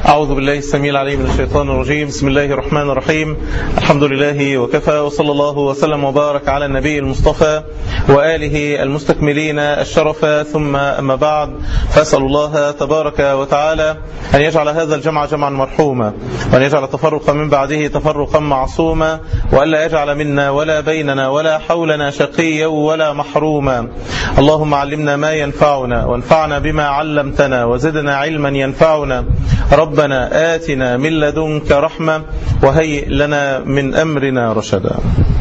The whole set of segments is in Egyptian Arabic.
أعوذ بالله السميع العليم من الشيطان الرجيم بسم الله الرحمن الرحيم الحمد لله وكفى وصلى الله وسلم وبارك على النبي المصطفى وآله المستكملين الشرف ثم أما بعد فأسأل الله تبارك وتعالى أن يجعل هذا الجمع جمعا مرحوما وأن يجعل التفرق من بعده تفرقا معصوما وألا يجعل منا ولا بيننا ولا حولنا شقيا ولا محروما اللهم علمنا ما ينفعنا وانفعنا بما علمتنا وزدنا علما ينفعنا ربنا آتنا من لدنك رحمة وهيئ لنا من أمرنا رشدا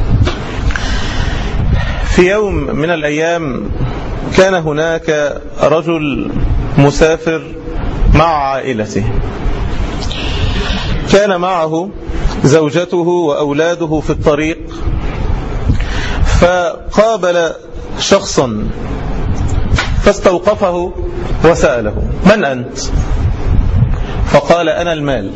في يوم من الأيام كان هناك رجل مسافر مع عائلته كان معه زوجته وأولاده في الطريق فقابل شخصا فاستوقفه وسأله من أنت فقال أنا المال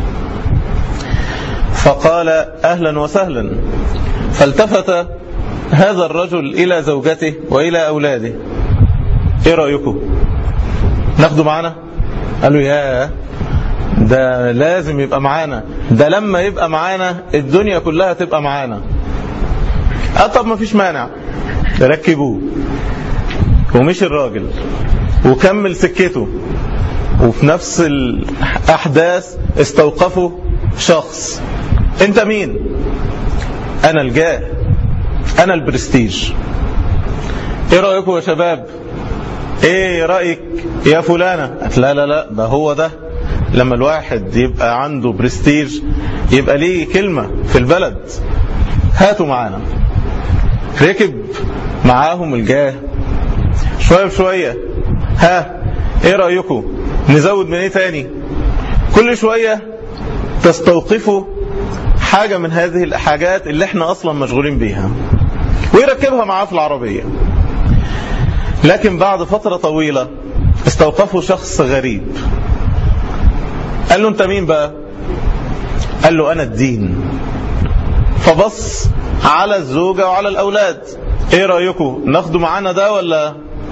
فقال أهلا وسهلا فالتفت هذا الرجل إلى زوجته وإلى أولاده إيه رأيكم ناخده معنا قالوا يا ده لازم يبقى معانا ده لما يبقى معانا الدنيا كلها تبقى معانا اه طب ما فيش مانع ركبوه ومشي الراجل وكمل سكته وفي نفس الأحداث استوقفوا شخص انت مين انا الجاه انا البرستيج ايه رأيكم يا شباب ايه رأيك يا فلانة قالت لا لا لا ده هو ده لما الواحد يبقى عنده برستيج يبقى ليه كلمة في البلد هاتوا معانا ركب معاهم الجاه شوية بشوية ها ايه رأيكم نزود من ايه تاني كل شوية تستوقفوا حاجة من هذه الحاجات اللي احنا اصلا مشغولين بيها ويركبها معاه في العربية لكن بعد فترة طويلة استوقفوا شخص غريب قال له انت مين بقى قال له انا الدين فبص على الزوجة وعلى الاولاد ايه رأيكم ناخده معانا ده ولا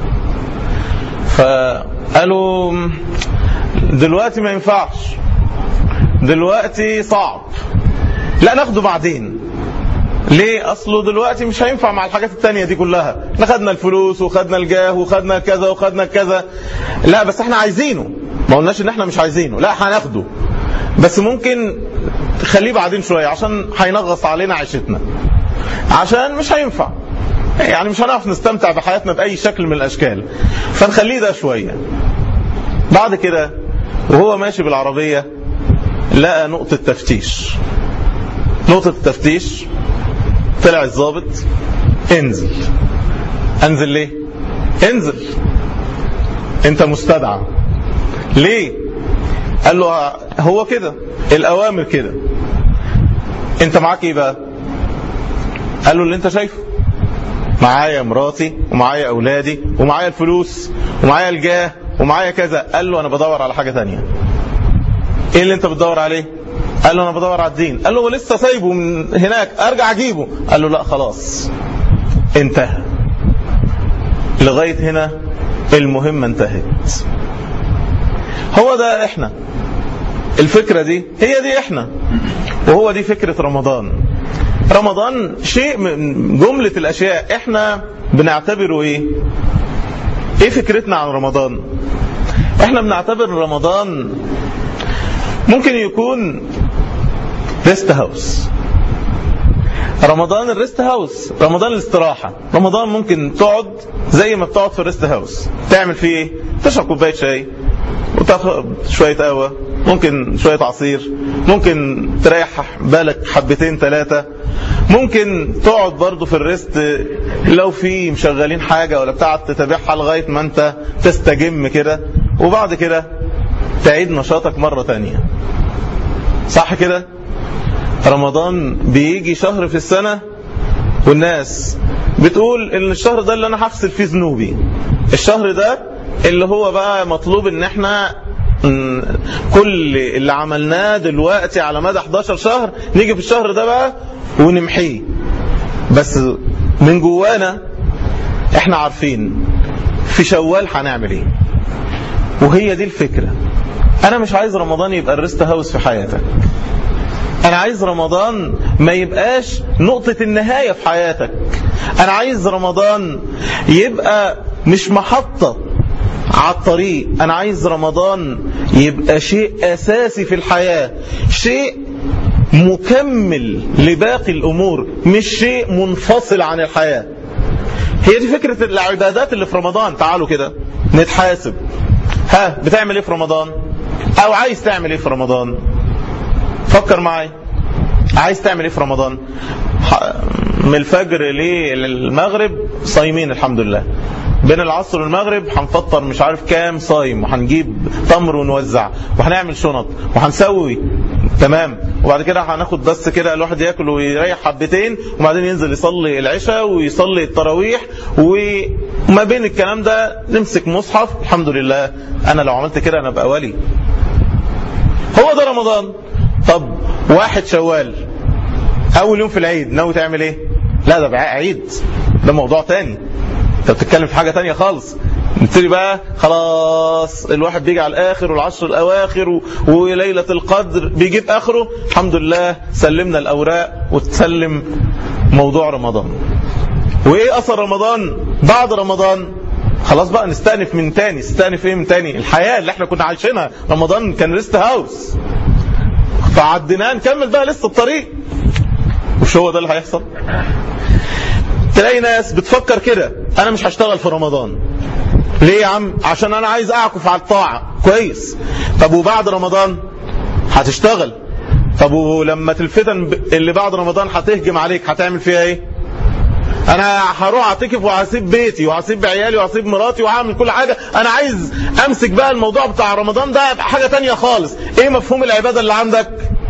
فقالوا دلوقتي ما ينفعش دلوقتي صعب لا ناخده بعدين ليه اصله دلوقتي مش هينفع مع الحاجات التانية دي كلها احنا خدنا الفلوس وخدنا الجاه وخدنا كذا وخدنا كذا لا بس احنا عايزينه ما قلناش ان احنا مش عايزينه لا هناخده بس ممكن خليه بعدين شوية عشان هينغص علينا عيشتنا عشان مش هينفع يعني مش هنعرف نستمتع بحياتنا بأي شكل من الأشكال فنخليه ده شوية بعد كده وهو ماشي بالعربية لقى نقطة تفتيش نقطة التفتيش طلع الضابط انزل انزل ليه انزل انت مستدعى ليه قال له هو كده الاوامر كده انت معاك ايه بقى قال له اللي انت شايفه معايا مراتي ومعايا اولادي ومعايا الفلوس ومعايا الجاه ومعايا كذا قال له انا بدور على حاجة تانية ايه اللي انت بتدور عليه قال له انا بدور على الدين قال له هو لسه سايبه من هناك ارجع اجيبه قال له لا خلاص انتهى لغاية هنا المهمة انتهت هو ده احنا الفكرة دي هي دي احنا وهو دي فكرة رمضان رمضان شيء من جملة الاشياء احنا بنعتبره ايه ايه فكرتنا عن رمضان احنا بنعتبر رمضان ممكن يكون ريست هاوس رمضان الريست هاوس رمضان الاستراحة رمضان ممكن تقعد زي ما بتقعد في الريست هاوس تعمل فيه ايه تشرب كوباية شاي وتاخد شوية قهوة ممكن شوية عصير ممكن تريح بالك حبتين ثلاثة ممكن تقعد برضو في الريست لو في مشغلين حاجة ولا بتاع تتابعها لغاية ما انت تستجم كده وبعد كده تعيد نشاطك مرة تانية صح كده رمضان بيجي شهر في السنة والناس بتقول ان الشهر ده اللي انا هغسل فيه ذنوبي الشهر ده اللي هو بقى مطلوب ان احنا كل اللي عملناه دلوقتي على مدى 11 شهر نيجي في الشهر ده بقى ونمحيه بس من جوانا احنا عارفين في شوال هنعمل ايه وهي دي الفكرة انا مش عايز رمضان يبقى الريست هاوس في حياتك انا عايز رمضان ما يبقاش نقطة النهاية في حياتك انا عايز رمضان يبقى مش محطة على الطريق انا عايز رمضان يبقى شيء اساسي في الحياة شيء مكمل لباقي الامور مش شيء منفصل عن الحياة هي دي فكرة العبادات اللي في رمضان تعالوا كده نتحاسب ها بتعمل ايه في رمضان او عايز تعمل ايه في رمضان فكر معايا عايز تعمل ايه في رمضان من الفجر للمغرب صايمين الحمد لله بين العصر والمغرب هنفطر مش عارف كام صايم وهنجيب تمر ونوزع وهنعمل شنط وهنسوي تمام وبعد كده هناخد بس كده الواحد ياكل ويريح حبتين وبعدين ينزل يصلي العشاء ويصلي التراويح وما بين الكلام ده نمسك مصحف الحمد لله انا لو عملت كده انا ابقى ولي هو ده رمضان طب واحد شوال اول يوم في العيد ناوي تعمل ايه لا ده بقى عيد ده موضوع تاني انت بتتكلم في حاجه تانية خالص نبتدي بقى خلاص الواحد بيجي على الاخر والعشر الاواخر و... وليله القدر بيجيب اخره الحمد لله سلمنا الاوراق وتسلم موضوع رمضان وايه اثر رمضان بعد رمضان خلاص بقى نستأنف من تاني نستأنف ايه من تاني الحياه اللي احنا كنا عايشينها رمضان كان ريست هاوس فعديناه نكمل بقى لسه الطريق مش هو ده اللي هيحصل تلاقي ناس بتفكر كده انا مش هشتغل في رمضان ليه يا عم عشان انا عايز اعكف على الطاعة كويس طب وبعد رمضان هتشتغل طب ولما الفتن اللي بعد رمضان هتهجم عليك هتعمل فيها ايه انا هروح اعتكف وهسيب بيتي وهسيب عيالي وهسيب مراتي وهعمل كل حاجة انا عايز امسك بقى الموضوع بتاع رمضان ده حاجة تانية خالص ايه مفهوم العبادة اللي عندك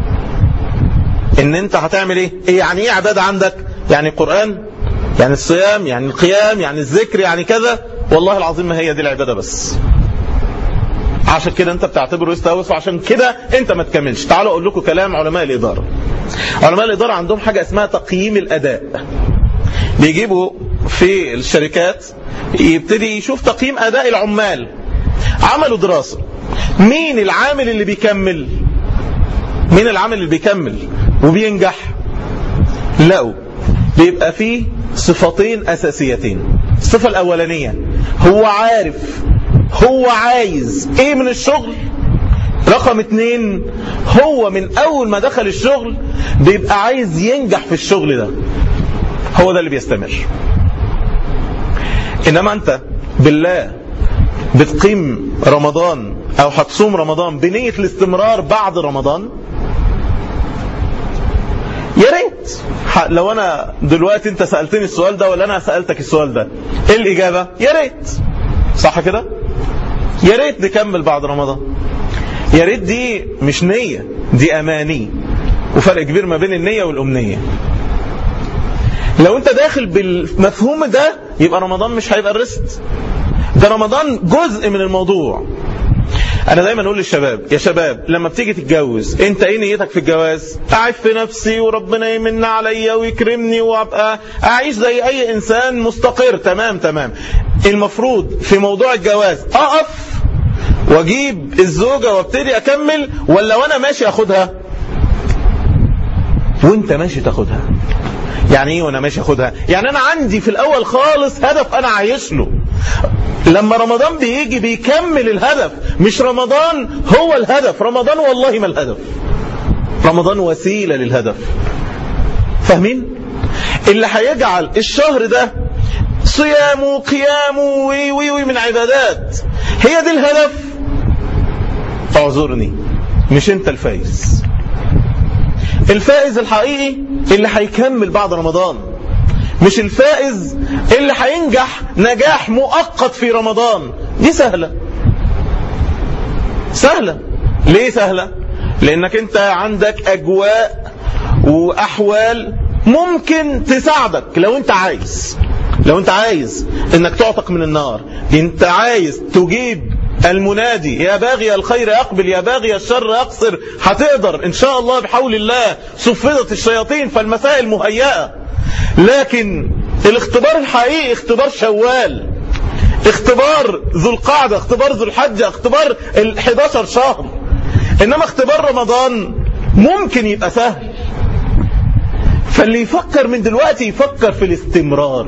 ان انت هتعمل ايه ايه يعني ايه عبادة عندك يعني قرآن يعني الصيام يعني القيام يعني الذكر يعني كذا والله العظيم ما هي دي العبادة بس عشان كده انت بتعتبره يستهوس وعشان كده انت ما تكملش تعالوا اقول لكم كلام علماء الاداره علماء الاداره عندهم حاجه اسمها تقييم الاداء بيجيبوا في الشركات يبتدي يشوف تقييم اداء العمال عملوا دراسه مين العامل اللي بيكمل مين العامل اللي بيكمل وبينجح لقوا بيبقى فيه صفتين أساسيتين الصفة الأولانية هو عارف هو عايز ايه من الشغل رقم اتنين هو من اول ما دخل الشغل بيبقى عايز ينجح في الشغل ده هو ده اللي بيستمر انما انت بالله بتقيم رمضان او هتصوم رمضان بنية الاستمرار بعد رمضان يا ريت لو انا دلوقتي انت سألتني السؤال ده ولا انا سألتك السؤال ده ايه الاجابة يا ريت صح كده يا ريت نكمل بعد رمضان يا ريت دي مش نية دي اماني وفرق كبير ما بين النية والامنية لو انت داخل بالمفهوم ده يبقى رمضان مش هيبقى الرست ده رمضان جزء من الموضوع انا دايما اقول للشباب يا شباب لما بتيجي تتجوز انت ايه نيتك في الجواز اعيش في نفسي وربنا يمن عليا ويكرمني وابقى اعيش زي اي انسان مستقر تمام تمام المفروض في موضوع الجواز اقف واجيب الزوجه وابتدي اكمل ولا وانا ماشي اخدها وانت ماشي تاخدها يعني ايه وانا ماشي اخدها يعني انا عندي في الاول خالص هدف انا عايش له لما رمضان بيجي بيكمل الهدف مش رمضان هو الهدف رمضان والله ما الهدف رمضان وسيلة للهدف فاهمين اللي هيجعل الشهر ده صيامه وقيامه وي وي وي من عبادات هي دي الهدف اعذرني مش انت الفايز الفائز الحقيقي اللي هيكمل بعد رمضان مش الفائز اللي هينجح نجاح مؤقت في رمضان دي سهلة سهلة ليه سهلة لانك انت عندك اجواء واحوال ممكن تساعدك لو انت عايز لو انت عايز انك تعتق من النار انت عايز تجيب المنادي يا باغي الخير اقبل يا باغي الشر اقصر هتقدر ان شاء الله بحول الله صفدت الشياطين فالمسائل مهيئة لكن الاختبار الحقيقي اختبار شوال اختبار ذو القعدة اختبار ذو الحجة اختبار ال 11 شهر إنما اختبار رمضان ممكن يبقى سهل فاللي يفكر من دلوقتي يفكر في الاستمرار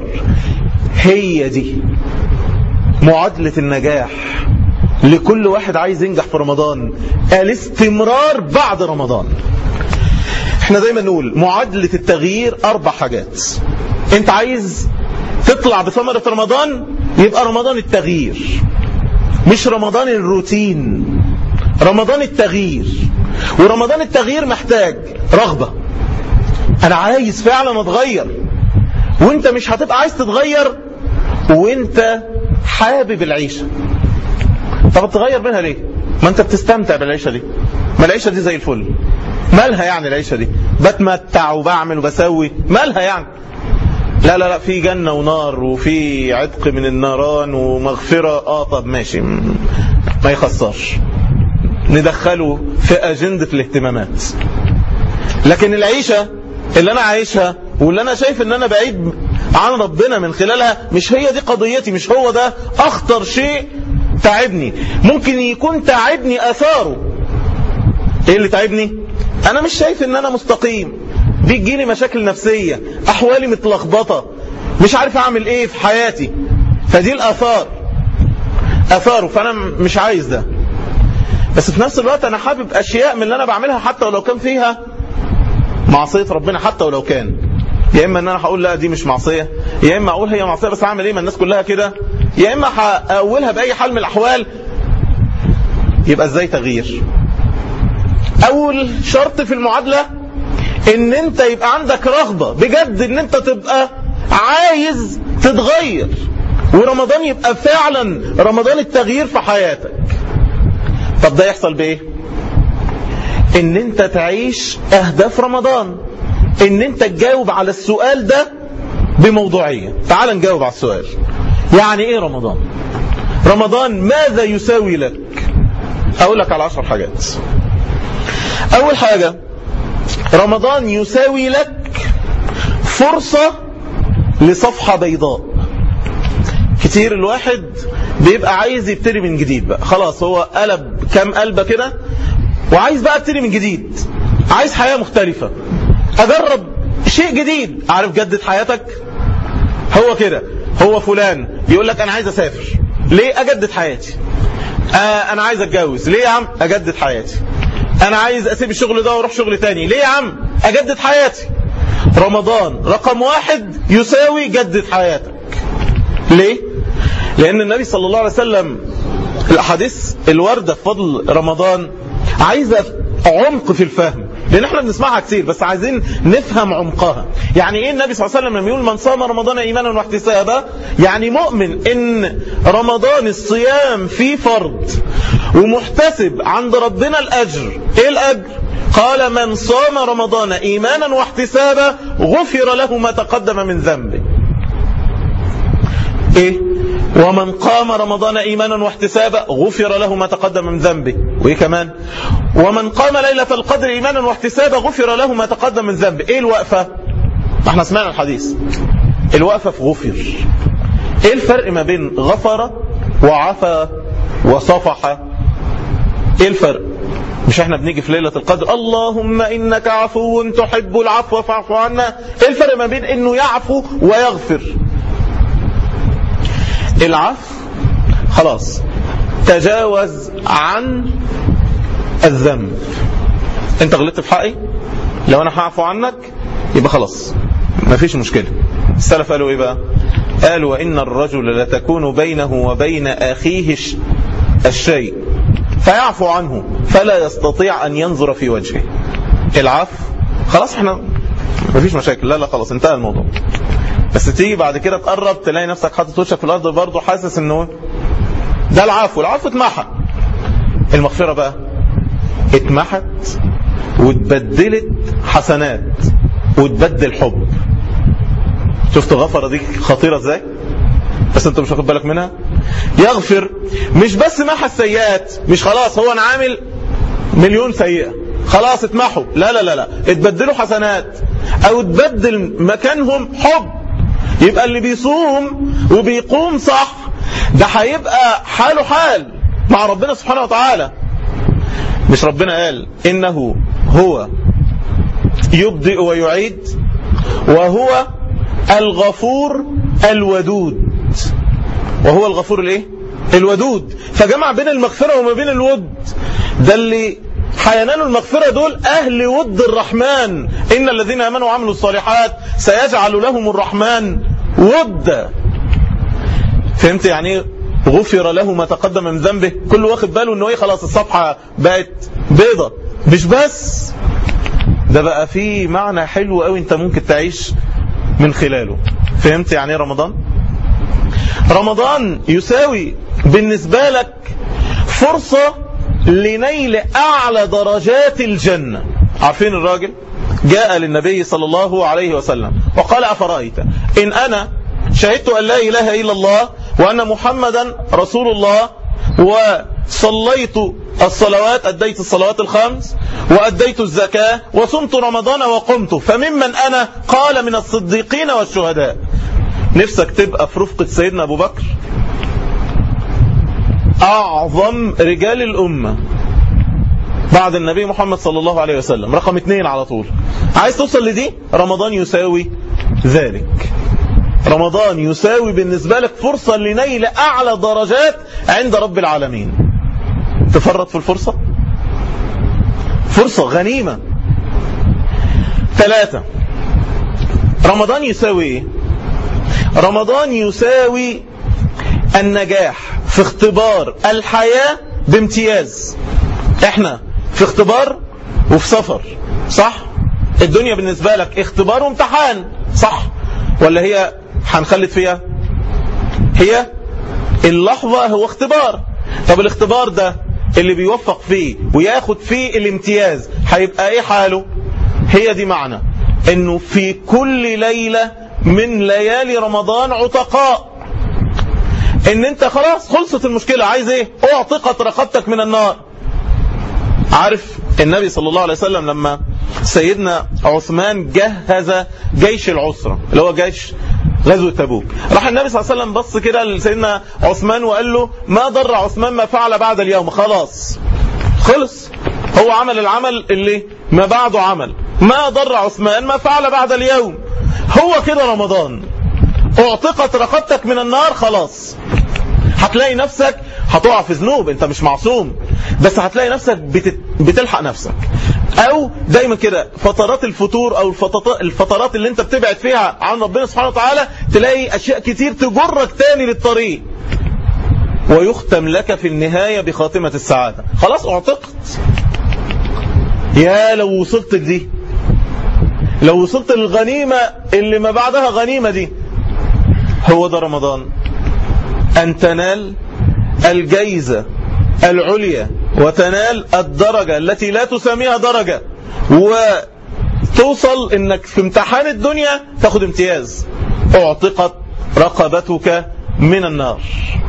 هي دي معادلة النجاح لكل واحد عايز ينجح في رمضان الاستمرار بعد رمضان احنا دايما نقول معادلة التغيير اربع حاجات انت عايز تطلع بثمرة رمضان يبقى رمضان التغيير مش رمضان الروتين رمضان التغيير ورمضان التغيير محتاج رغبة انا عايز فعلا اتغير وانت مش هتبقى عايز تتغير وانت حابب العيشة طب تغير منها ليه ما انت بتستمتع بالعيشة دي ما العيشة دي زي الفل مالها يعني العيشة دي بتمتع وبعمل وبسوي مالها يعني لا لا لا في جنة ونار وفي عتق من الناران ومغفرة اه طب ماشي ما يخسرش ندخله في أجندة الاهتمامات لكن العيشة اللي أنا عايشها واللي أنا شايف أن أنا بعيد عن ربنا من خلالها مش هي دي قضيتي مش هو ده أخطر شيء تعبني ممكن يكون تعبني أثاره إيه اللي تعبني أنا مش شايف أن أنا مستقيم بيجيني مشاكل نفسية أحوالي متلخبطة مش عارف أعمل إيه في حياتي فدي الآثار آثاره فأنا مش عايز ده بس في نفس الوقت أنا حابب أشياء من اللي أنا بعملها حتى ولو كان فيها معصية ربنا حتى ولو كان يا إما أن أنا هقول لا دي مش معصية يا إما أقول هي معصية بس أعمل إيه ما الناس كلها كده يا إما هأولها بأي حال من الأحوال يبقى إزاي تغيير أول شرط في المعادلة ان انت يبقى عندك رغبة بجد ان انت تبقى عايز تتغير ورمضان يبقى فعلا رمضان التغيير في حياتك طب ده يحصل بايه ان انت تعيش اهداف رمضان ان انت تجاوب على السؤال ده بموضوعية تعال نجاوب على السؤال يعني ايه رمضان رمضان ماذا يساوي لك اقول لك على عشر حاجات اول حاجة رمضان يساوي لك فرصة لصفحة بيضاء كتير الواحد بيبقى عايز يبتدي من جديد بقى خلاص هو قلب كام قلبة كده وعايز بقى ابتدي من جديد عايز حياة مختلفة اجرب شيء جديد عارف جدد حياتك هو كده هو فلان يقول لك انا عايز اسافر ليه اجدد حياتي آه انا عايز اتجوز ليه يا عم اجدد حياتي انا عايز اسيب الشغل ده واروح شغل تاني ليه يا عم اجدد حياتي رمضان رقم واحد يساوي جدد حياتك ليه لان النبي صلى الله عليه وسلم الاحاديث الواردة في فضل رمضان عايزة عمق في الفهم لان احنا بنسمعها كتير بس عايزين نفهم عمقها يعني ايه النبي صلى الله عليه وسلم لما يقول من صام رمضان ايمانا واحتسابا يعني مؤمن ان رمضان الصيام فيه فرض ومحتسب عند ربنا الاجر ايه الاجر قال من صام رمضان ايمانا واحتسابا غفر له ما تقدم من ذنبه ايه ومن قام رمضان ايمانا واحتسابا غفر له ما تقدم من ذنبه وايه كمان ومن قام ليلة القدر ايمانا واحتسابا غفر له ما تقدم من ذنبه ايه الوقفة احنا سمعنا الحديث الوقفة في غفر ايه الفرق ما بين غفر وعفى وصفح ايه الفرق مش احنا بنيجي في ليلة القدر اللهم انك عفو تحب العفو فاعف عنا ايه الفرق ما بين انه يعفو ويغفر العفو خلاص تجاوز عن الذنب انت غلطت في حقي لو انا هعفو عنك يبقى خلاص مفيش مشكلة السلف قالوا ايه بقى قالوا وان الرجل لتكون بينه وبين اخيه الشيء فيعفو عنه فلا يستطيع ان ينظر في وجهه العفو خلاص احنا مفيش مشاكل لا لا خلاص انتهى الموضوع بس تيجي بعد كده تقرب تلاقي نفسك حاطط وشك في الارض برضه حاسس انه ده العفو العفو اتمحى المغفرة بقى اتمحت واتبدلت حسنات وتبدل حب شفت غفرة دي خطيرة ازاي بس انت مش واخد بالك منها يغفر مش بس محى السيئات مش خلاص هو انا عامل مليون سيئة خلاص اتمحوا لا لا لا لا اتبدلوا حسنات او تبدل مكانهم حب يبقى اللي بيصوم وبيقوم صح ده هيبقى حاله حال مع ربنا سبحانه وتعالى مش ربنا قال إنه هو يبدئ ويعيد وهو الغفور الودود وهو الغفور الايه الودود فجمع بين المغفرة وما بين الود ده اللي حينان المغفرة دول أهل ود الرحمن إن الذين آمنوا وعملوا الصالحات سيجعل لهم الرحمن ودا فهمت يعني ايه غفر له ما تقدم من ذنبه كل واخد باله انه ايه خلاص الصفحة بقت بيضة مش بس ده بقى فيه معنى حلو قوي انت ممكن تعيش من خلاله فهمت يعني ايه رمضان رمضان يساوي بالنسبة لك فرصة لنيل أعلى درجات الجنة عارفين الراجل جاء للنبي صلى الله عليه وسلم وقال أفرأيت إن أنا شهدت أن لا إله إلا الله وأن محمدا رسول الله وصليت الصلوات أديت الصلوات الخمس وأديت الزكاة وصمت رمضان وقمت فممن أنا قال من الصديقين والشهداء نفسك تبقى في رفقة سيدنا أبو بكر أعظم رجال الأمة بعد النبي محمد صلى الله عليه وسلم رقم اثنين على طول عايز توصل لدي رمضان يساوي ذلك رمضان يساوي بالنسبة لك فرصة لنيل أعلى درجات عند رب العالمين تفرط في الفرصة فرصة غنيمة ثلاثة رمضان يساوي ايه رمضان يساوي النجاح في اختبار الحياة بامتياز احنا في اختبار وفي سفر صح الدنيا بالنسبة لك اختبار وامتحان صح ولا هي هنخلد فيها هي اللحظة هو اختبار طب الاختبار ده اللي بيوفق فيه وياخد فيه الامتياز هيبقى ايه حاله هي دي معنى انه في كل ليلة من ليالي رمضان عتقاء ان انت خلاص خلصت المشكلة عايز ايه اعتقت رقبتك من النار عارف النبي صلى الله عليه وسلم لما سيدنا عثمان جهز جيش العسرة اللي هو جيش غزوة تبوك راح النبي صلى الله عليه وسلم بص كده لسيدنا عثمان وقال له ما ضر عثمان ما فعل بعد اليوم خلاص خلص هو عمل العمل اللي ما بعده عمل ما ضر عثمان ما فعل بعد اليوم هو كده رمضان اعتقت رقبتك من النار خلاص هتلاقي نفسك هتقع في ذنوب انت مش معصوم بس هتلاقي نفسك بتت... بتلحق نفسك او دايما كده فترات الفتور او الفترات, الفترات اللي انت بتبعد فيها عن ربنا سبحانه وتعالى تلاقي اشياء كتير تجرك تاني للطريق ويختم لك في النهاية بخاتمة السعادة خلاص اعتقت يا لو وصلت لدي لو وصلت للغنيمة اللي ما بعدها غنيمة دي هو ده رمضان أن تنال الجيزة العليا وتنال الدرجة التي لا تسميها درجة وتوصل انك في امتحان الدنيا تاخد امتياز اعتقت رقبتك من النار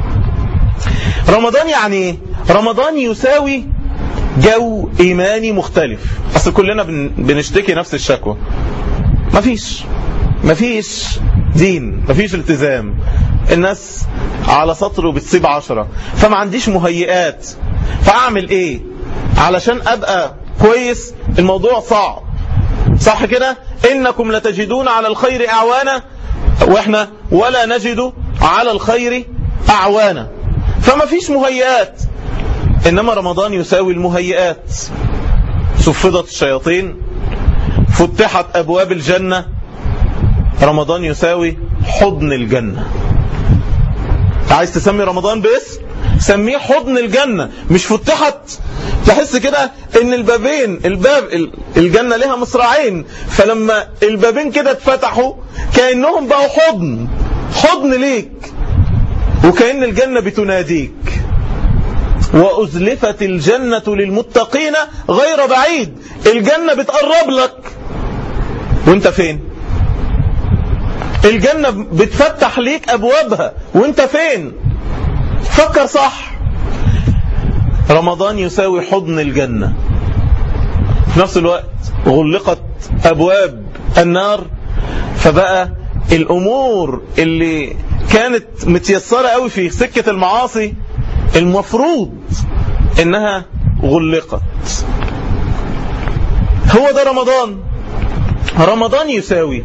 رمضان يعني ايه رمضان يساوي جو ايماني مختلف اصل كلنا بنشتكي نفس الشكوى مفيش مفيش دين مفيش التزام الناس على سطر وبتسيب عشرة فما عنديش مهيئات فاعمل ايه علشان ابقى كويس الموضوع صعب صح كده انكم لتجدون على الخير اعوانا واحنا ولا نجد على الخير اعوانا فما فيش مهيئات انما رمضان يساوي المهيئات صفدت الشياطين فتحت ابواب الجنة رمضان يساوي حضن الجنة عايز تسمي رمضان باسم سميه حضن الجنة مش فتحت تحس كده ان البابين الباب الجنة لها مصراعين فلما البابين كده اتفتحوا كأنهم بقوا حضن حضن ليك وكأن الجنة بتناديك وأزلفت الجنة للمتقين غير بعيد الجنة بتقرب لك وانت فين الجنة بتفتح ليك أبوابها وانت فين فكر صح رمضان يساوي حضن الجنة في نفس الوقت غلقت أبواب النار فبقى الأمور اللي كانت متيسرة قوي في سكة المعاصي المفروض انها غلقت هو ده رمضان رمضان يساوي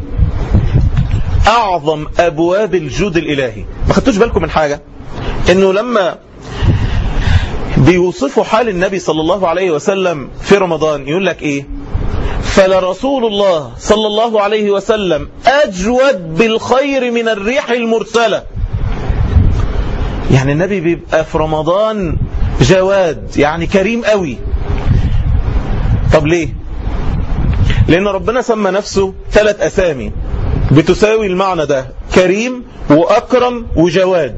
أعظم أبواب الجود الإلهي ما خدتوش بالكم من حاجة إنه لما بيوصفوا حال النبي صلى الله عليه وسلم في رمضان يقول لك إيه فلرسول الله صلى الله عليه وسلم أجود بالخير من الريح المرسلة يعني النبي بيبقى في رمضان جواد يعني كريم قوي طب ليه لأن ربنا سمى نفسه ثلاث أسامي بتساوي المعنى ده كريم وأكرم وجواد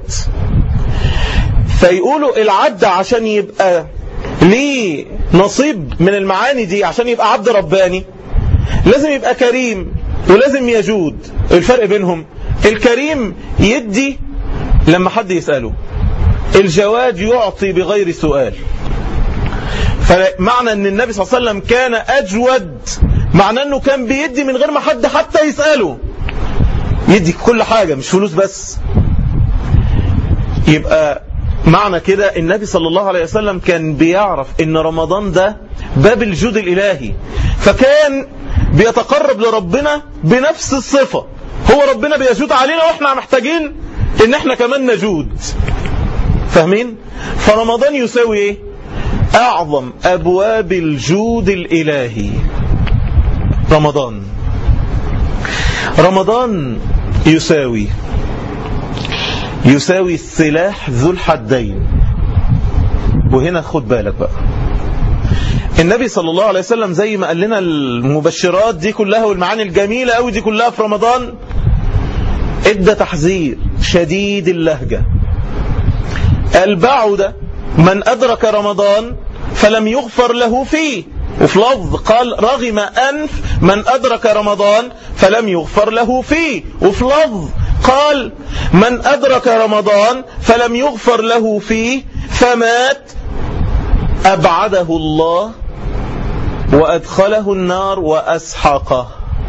فيقولوا العبد عشان يبقى ليه نصيب من المعاني دي عشان يبقى عبد رباني لازم يبقى كريم ولازم يجود الفرق بينهم الكريم يدي لما حد يسأله الجواد يعطي بغير سؤال فمعنى ان النبي صلى الله عليه وسلم كان اجود معناه انه كان بيدي من غير ما حد حتى يسأله يدي كل حاجة مش فلوس بس يبقى معنى كده النبي صلى الله عليه وسلم كان بيعرف ان رمضان ده باب الجود الالهي فكان بيتقرب لربنا بنفس الصفة هو ربنا بيجود علينا واحنا محتاجين ان احنا كمان نجود فاهمين فرمضان يساوي ايه اعظم ابواب الجود الالهي رمضان رمضان يساوي يساوي السلاح ذو الحدين وهنا خد بالك بقى النبي صلى الله عليه وسلم زي ما قال لنا المبشرات دي كلها والمعاني الجميلة قوي دي كلها في رمضان ادى تحذير شديد اللهجة قال بعد من أدرك رمضان فلم يغفر له فيه وفي لفظ قال رغم أنف من أدرك رمضان فلم يغفر له فيه وفي لفظ قال من أدرك رمضان فلم يغفر له فيه فمات أبعده الله وأدخله النار وأسحقه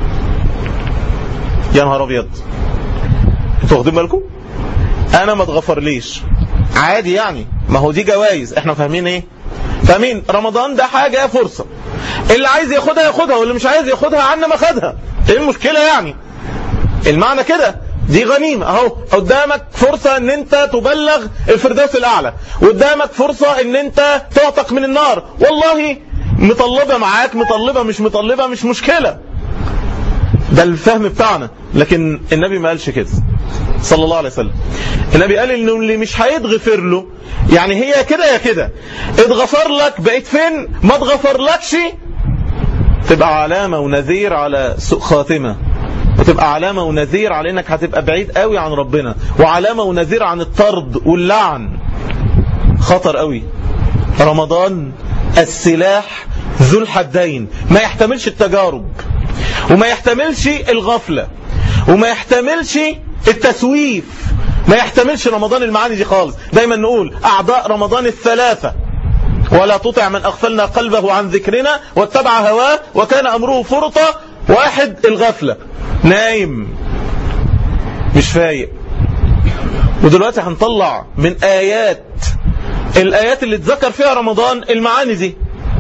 يا نهار أبيض انتوا واخدين بالكم أنا ما اتغفر ليش عادي يعني ما هو دي جوائز احنا فاهمين ايه فاهمين رمضان ده حاجة فرصة اللي عايز ياخدها ياخدها واللي مش عايز ياخدها عنا ما خدها ايه المشكلة يعني المعنى كده دي غنيمة اهو قدامك فرصة ان انت تبلغ الفردوس الاعلى قدامك فرصة ان انت تعتق من النار والله مطلبة معاك مطلبة مش مطلبة مش مشكلة ده الفهم بتاعنا لكن النبي ما قالش كده صلى الله عليه وسلم النبي قال انه اللي مش هيتغفر له يعني هي كده يا كده اتغفر لك بقيت فين ما اتغفر لكش تبقى علامة ونذير على سوء خاتمة وتبقى علامة ونذير على انك هتبقى بعيد قوي عن ربنا وعلامة ونذير عن الطرد واللعن خطر قوي رمضان السلاح ذو الحدين ما يحتملش التجارب وما يحتملش الغفلة وما يحتملش التسويف ما يحتملش رمضان المعاني دي خالص دايما نقول أعضاء رمضان الثلاثة ولا تطع من أغفلنا قلبه عن ذكرنا واتبع هواه وكان أمره فرطة واحد الغفلة نايم مش فايق ودلوقتي هنطلع من آيات الآيات اللي اتذكر فيها رمضان المعاني دي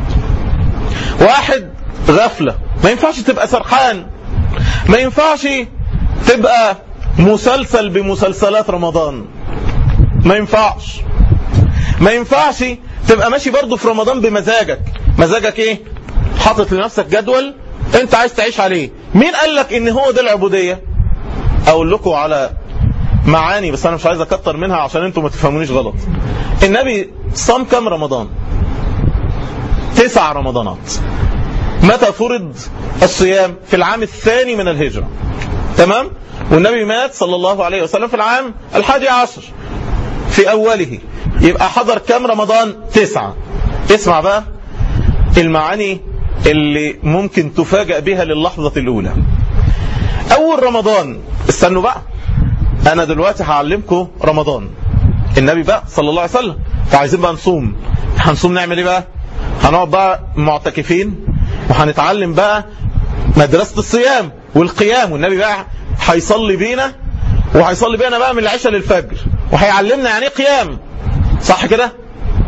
واحد غفلة ما ينفعش تبقى سرحان ما ينفعش تبقى مسلسل بمسلسلات رمضان ما ينفعش ما ينفعش تبقى ماشي برضو في رمضان بمزاجك مزاجك ايه حاطط لنفسك جدول انت عايز تعيش عليه مين قال لك ان هو ده العبودية اقول لكم على معاني بس انا مش عايز اكتر منها عشان انتم ما تفهمونيش غلط النبي صام كم رمضان تسع رمضانات متى فرض الصيام في العام الثاني من الهجرة تمام والنبي مات صلى الله عليه وسلم في العام الحادي عشر في أوله يبقى حضر كم رمضان تسعة اسمع بقى المعاني اللي ممكن تفاجأ بها للحظة الأولى أول رمضان استنوا بقى أنا دلوقتي هعلمكم رمضان النبي بقى صلى الله عليه وسلم فعايزين بقى نصوم هنصوم نعمل ايه بقى هنقعد بقى معتكفين وهنتعلم بقى مدرسة الصيام والقيام والنبي بقى هيصلي بينا وهيصلي بينا بقى من العشاء للفجر وهيعلمنا يعني ايه قيام صح كده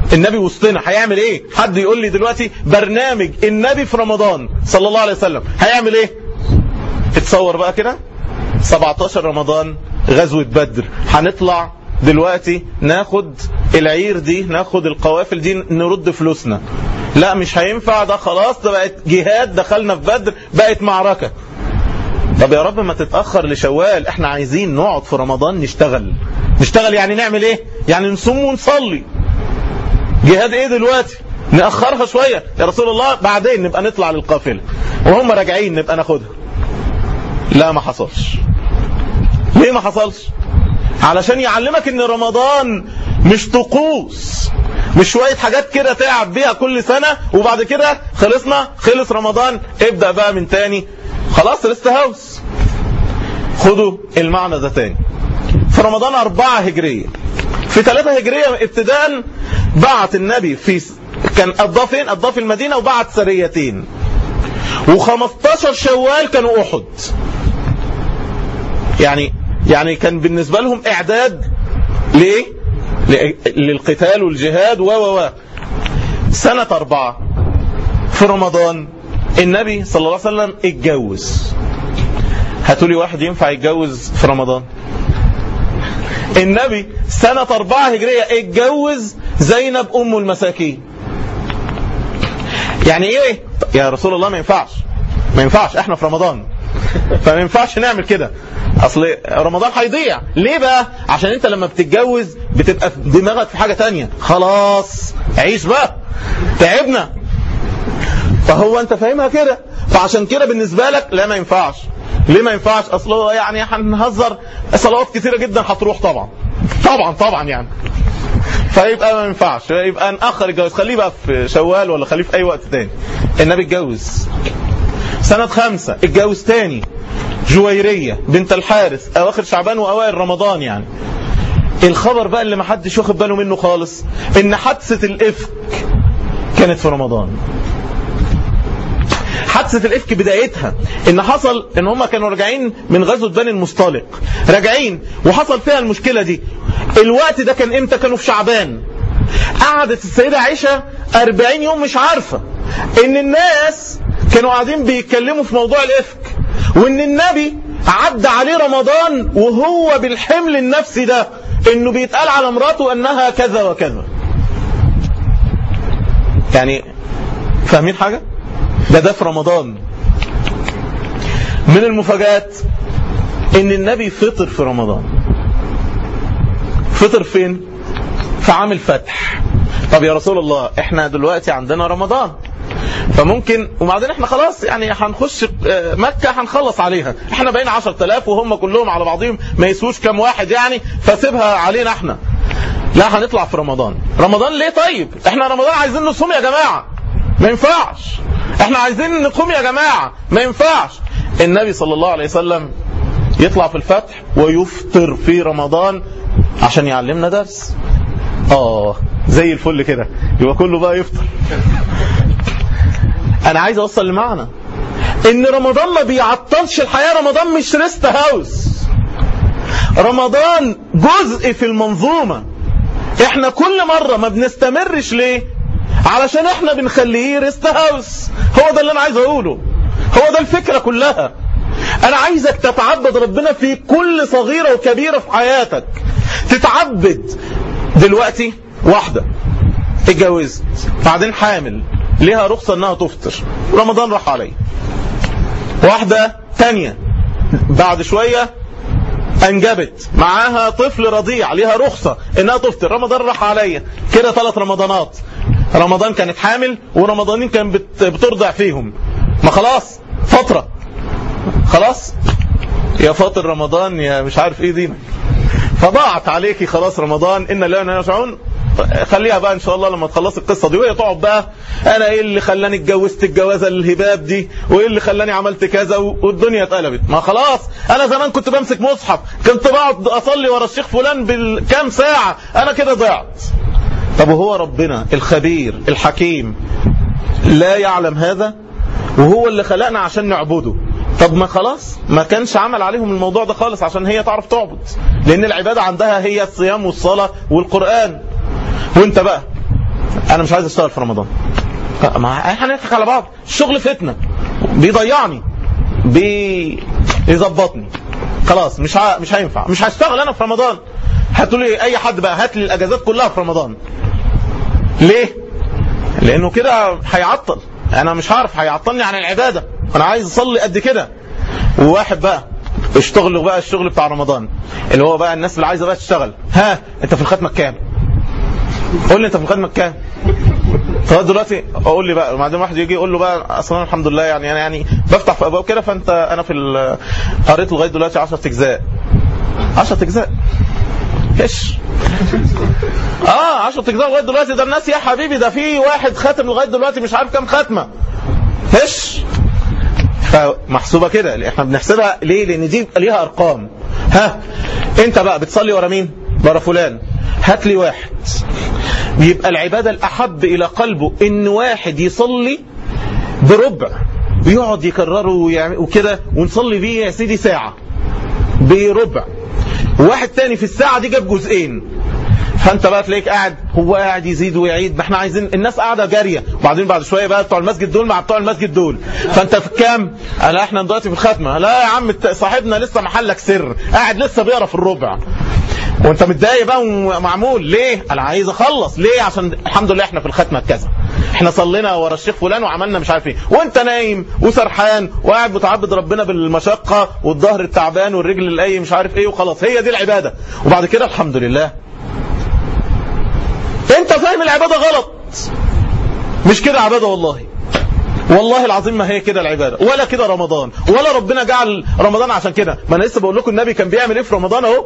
النبي وسطنا هيعمل ايه حد يقول لي دلوقتي برنامج النبي في رمضان صلى الله عليه وسلم هيعمل ايه اتصور بقى كده 17 رمضان غزوة بدر هنطلع دلوقتي ناخد العير دي ناخد القوافل دي نرد فلوسنا لا مش هينفع ده خلاص ده بقت جهاد دخلنا في بدر بقت معركة طب يا رب ما تتأخر لشوال احنا عايزين نقعد في رمضان نشتغل نشتغل يعني نعمل ايه يعني نصوم ونصلي جهاد ايه دلوقتي نأخرها شوية يا رسول الله بعدين نبقى نطلع للقافلة وهم راجعين نبقى ناخدها لا ما حصلش ليه ما حصلش علشان يعلمك ان رمضان مش طقوس مش شوية حاجات كده تعب بيها كل سنة وبعد كده خلصنا خلص رمضان ابدأ بقى من تاني خلاص ريست هاوس خدوا المعنى ده تاني في رمضان أربعة هجرية في ثلاثة هجرية ابتداء بعت النبي في كان قضاه فين؟ قضاه في المدينة وبعت سريتين و15 شوال كانوا أحد يعني يعني كان بالنسبة لهم إعداد ليه؟ للقتال والجهاد و و و سنة أربعة في رمضان النبي صلى الله عليه وسلم اتجوز هاتوا لي واحد ينفع يتجوز في رمضان النبي سنة أربعة هجرية اتجوز زينب أم المساكين يعني ايه يا رسول الله ما ينفعش ما ينفعش احنا في رمضان فما ينفعش نعمل كده اصل رمضان هيضيع ليه بقى عشان انت لما بتتجوز بتبقى دماغك في حاجة تانية خلاص عيش بقى تعبنا فهو انت فاهمها كده فعشان كده بالنسبة لك لا ما ينفعش ليه ما ينفعش اصل يعني هنهزر صلوات كتيرة جدا هتروح طبعا طبعا طبعا يعني فيبقى ما ينفعش يبقى نأخر الجواز خليه بقى في شوال ولا خليه في اي وقت تاني النبي اتجوز سنة خمسة اتجوز تاني جويرية بنت الحارث اواخر شعبان واوائل رمضان يعني الخبر بقى اللي ما حدش واخد باله منه خالص ان حادثة الافك كانت في رمضان حادثة الإفك بدايتها إن حصل إن هم كانوا راجعين من غزوة بني المصطلق راجعين وحصل فيها المشكلة دي الوقت ده كان إمتى كانوا في شعبان قعدت السيدة عائشة 40 يوم مش عارفة إن الناس كانوا قاعدين بيتكلموا في موضوع الإفك وإن النبي عدى عليه رمضان وهو بالحمل النفسي ده إنه بيتقال على مراته أنها كذا وكذا يعني فاهمين حاجة؟ ده ده في رمضان من المفاجآت ان النبي فطر في رمضان فطر فين في عام الفتح طب يا رسول الله احنا دلوقتي عندنا رمضان فممكن وبعدين احنا خلاص يعني هنخش مكة هنخلص عليها احنا بقينا 10000 وهم كلهم على بعضهم ما يسووش كام واحد يعني فسيبها علينا احنا لا هنطلع في رمضان رمضان ليه طيب احنا رمضان عايزين نصوم يا جماعة ما ينفعش احنا عايزين نقوم يا جماعة ما ينفعش النبي صلى الله عليه وسلم يطلع في الفتح ويفطر في رمضان عشان يعلمنا درس اه زي الفل كده يبقى كله بقى يفطر انا عايز اوصل لمعنى ان رمضان ما بيعطلش الحياة رمضان مش ريست هاوس رمضان جزء في المنظومة احنا كل مرة ما بنستمرش ليه علشان احنا بنخليه ريست هاوس هو ده اللي انا عايز اقوله هو ده الفكرة كلها انا عايزك تتعبد ربنا في كل صغيرة وكبيرة في حياتك تتعبد دلوقتي واحدة اتجوزت بعدين حامل ليها رخصة انها تفطر رمضان راح عليه واحدة تانية بعد شوية انجبت معاها طفل رضيع ليها رخصة انها تفطر رمضان راح عليا كده ثلاث رمضانات رمضان كانت حامل ورمضانين كان بترضع فيهم ما خلاص فترة خلاص يا فاطر رمضان يا مش عارف ايه دينك فضاعت عليكي خلاص رمضان ان لا يرجعون خليها بقى ان شاء الله لما تخلص القصه دي وهي تقعد بقى انا ايه اللي خلاني اتجوزت الجوازه الهباب دي وايه اللي خلاني عملت كذا والدنيا اتقلبت ما خلاص انا زمان كنت بمسك مصحف كنت بقعد اصلي ورا الشيخ فلان بالكام ساعه انا كده ضعت طب وهو ربنا الخبير الحكيم لا يعلم هذا وهو اللي خلقنا عشان نعبده طب ما خلاص ما كانش عمل عليهم الموضوع ده خالص عشان هي تعرف تعبد لان العبادة عندها هي الصيام والصلاة والقرآن وانت بقى انا مش عايز اشتغل في رمضان ما هنضحك على بعض الشغل فتنه بيضيعني بيظبطني خلاص مش ه... مش هينفع مش هشتغل انا في رمضان هاتوا لي اي حد بقى هات لي الاجازات كلها في رمضان ليه لانه كده هيعطل انا مش هعرف هيعطلني عن العباده انا عايز اصلي قد كده وواحد بقى اشتغلوا بقى الشغل بتاع رمضان اللي هو بقى الناس اللي عايزه بقى تشتغل ها انت في الختمه كام قول لي انت في الختمه كام طب دلوقتي اقول لي بقى بعدين واحد يجي يقول له بقى اصلا الحمد لله يعني انا يعني بفتح في ابواب كده فانت انا في ال- قريت لغايه دلوقتي 10 اجزاء 10 اجزاء ايش اه 10 اجزاء لغايه دلوقتي ده الناس يا حبيبي ده في واحد ختم لغايه دلوقتي مش عارف كام ختمه ايش فمحسوبه كده احنا بنحسبها ليه لان دي ليها ارقام ها انت بقى بتصلي ورا مين ورا فلان هات لي واحد يبقى العباده الاحب الى قلبه ان واحد يصلي بربع ويقعد يكرره ويعمل- وكده ونصلي بيه يا سيدي ساعه بربع وواحد تاني في الساعه دي جاب جزئين فانت بقى تلاقيك قاعد هو قاعد يزيد ويعيد ما احنا عايزين الناس قاعده جاريه وبعدين بعد شويه بقى بتوع المسجد دول مع بتوع المسجد دول فانت في كام؟ لا احنا دلوقتي في الختمه لا يا عم الت- صاحبنا لسه محلك سر قاعد لسه بيقرا في الربع وانت متضايق بقى ومعمول ليه؟ انا عايز اخلص ليه؟ عشان الحمد لله احنا في الختمه كذا احنا صلينا ورا الشيخ فلان وعملنا مش عارف ايه وانت نايم وسرحان وقاعد بتعبد ربنا بالمشقه والظهر التعبان والرجل الاي مش عارف ايه وخلاص هي دي العباده وبعد كده الحمد لله انت فاهم العباده غلط مش كده عباده والله والله العظيم ما هي كده العباده ولا كده رمضان ولا ربنا جعل رمضان عشان كده ما انا لسه بقول لكم النبي كان بيعمل ايه في رمضان اهو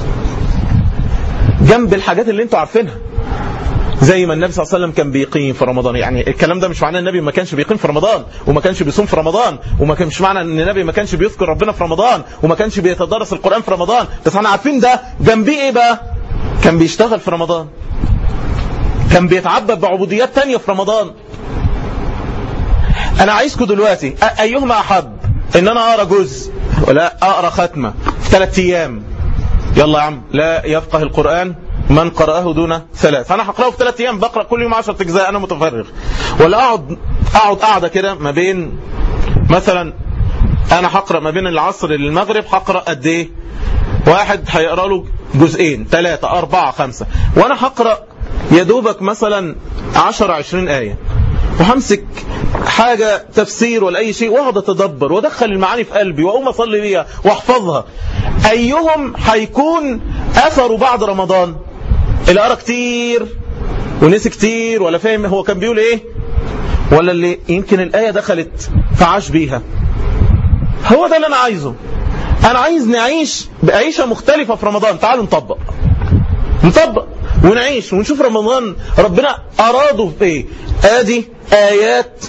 جنب الحاجات اللي انتوا عارفينها زي ما النبي صلى الله عليه وسلم كان بيقيم في رمضان يعني الكلام ده مش معناه النبي ما كانش بيقيم في رمضان وما كانش بيصوم في رمضان وما كان مش معنى ان النبي ما كانش بيذكر ربنا في رمضان وما كانش بيتدرس القرآن في رمضان بس احنا عارفين ده جنبيه ايه بقى كان بيشتغل في رمضان كان بيتعبد بعبوديات تانية في رمضان انا عايزكم دلوقتي أ- ايهما احب ان انا اقرا جزء ولا اقرا ختمه في ثلاث ايام يلا يا عم لا يفقه القرآن من قرأه دون ثلاث أنا هقرأه في ثلاث أيام بقرأ كل يوم عشرة أجزاء أنا متفرغ ولا أقعد أقعد قاعدة كده ما بين مثلا أنا هقرأ ما بين العصر للمغرب هقرأ قد إيه واحد هيقرأ له جزئين ثلاثة أربعة خمسة وأنا هقرأ يا دوبك مثلا عشر عشرين آية وهمسك حاجة تفسير ولا أي شيء وأقعد أتدبر وأدخل المعاني في قلبي وأقوم أصلي بيها وأحفظها أيهم هيكون أثره بعد رمضان اللي قرا كتير ونسي كتير ولا فاهم هو كان بيقول إيه ولا اللي يمكن الآية دخلت فعاش بيها هو ده اللي أنا عايزه أنا عايز نعيش بعيشة مختلفة في رمضان تعالوا نطبق نطبق ونعيش ونشوف رمضان ربنا أراده في إيه آدي آيات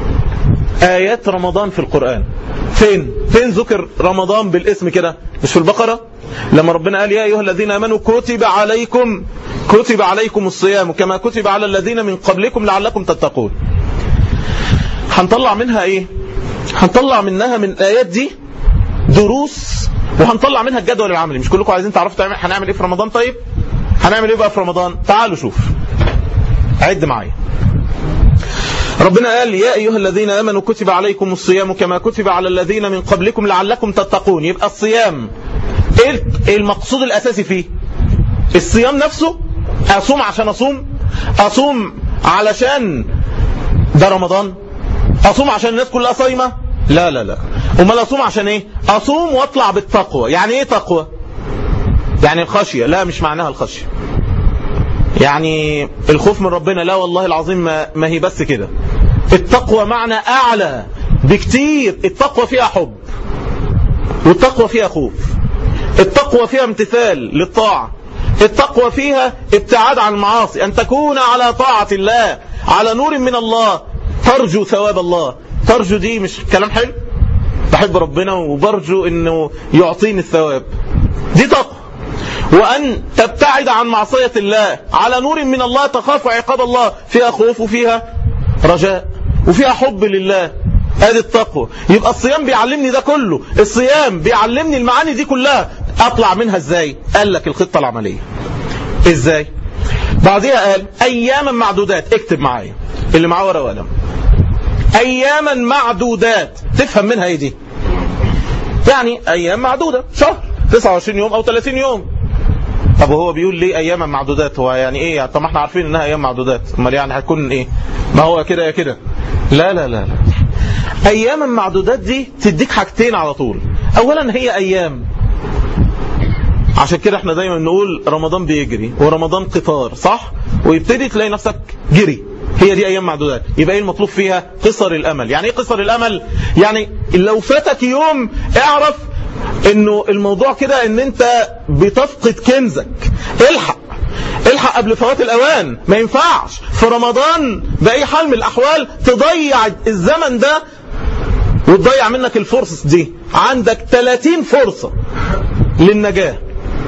آيات رمضان في القرآن فين فين ذكر رمضان بالاسم كده مش في البقرة لما ربنا قال يا أيها الذين آمنوا كتب عليكم كتب عليكم الصيام كما كتب على الذين من قبلكم لعلكم تتقون هنطلع منها ايه هنطلع منها من الآيات دي دروس وهنطلع منها الجدول العملي مش كلكم عايزين تعرفوا تعمل هنعمل ايه في رمضان طيب هنعمل ايه بقى في رمضان تعالوا شوف عد معايا ربنا قال يا أيها الذين آمنوا كتب عليكم الصيام كما كتب على الذين من قبلكم لعلكم تتقون يبقى الصيام ايه المقصود الأساسي فيه الصيام نفسه أصوم عشان أصوم أصوم علشان ده رمضان أصوم عشان الناس كلها صايمة لا لا لا امال أصوم عشان إيه أصوم وأطلع بالتقوى يعني إيه تقوى يعني الخشية لا مش معناها الخشية يعني الخوف من ربنا لا والله العظيم ما, ما هي بس كده التقوى معنى أعلى بكتير التقوى فيها حب والتقوى فيها خوف التقوى فيها امتثال للطاعة التقوى فيها ابتعاد عن المعاصي أن تكون على طاعة الله على نور من الله ترجو ثواب الله ترجو دي مش كلام حلو بحب ربنا وبرجو انه يعطيني الثواب دي تقوى وأن تبتعد عن معصية الله على نور من الله تخاف عقاب الله فيها خوف وفيها رجاء وفيها حب لله ادي التقوى يبقى الصيام بيعلمني ده كله الصيام بيعلمني المعاني دي كلها اطلع منها ازاي قال لك الخطة العملية ازاي بعدها قال اياما معدودات اكتب معايا اللي معاه ورقه وقلم اياما معدودات تفهم منها ايه دي يعني ايام معدوده شهر 29 يوم او 30 يوم طب وهو بيقول ليه اياما معدودات هو يعني ايه طب ما احنا عارفين انها ايام معدودات امال يعني هتكون ايه ما هو كده يا كده لا لا لا لا ايام معدودات دي تديك حاجتين على طول اولا هي ايام عشان كده احنا دايما نقول رمضان بيجري ورمضان قطار صح ويبتدي تلاقي نفسك جري هي دي ايام معدودات يبقى ايه المطلوب فيها قصر الامل يعني ايه قصر الامل يعني لو فاتك يوم اعرف انه الموضوع كده ان انت بتفقد كنزك الحق الحق قبل فوات الاوان ما ينفعش في رمضان باي حال من الاحوال تضيع الزمن ده وتضيع منك الفرصة دي عندك 30 فرصة للنجاة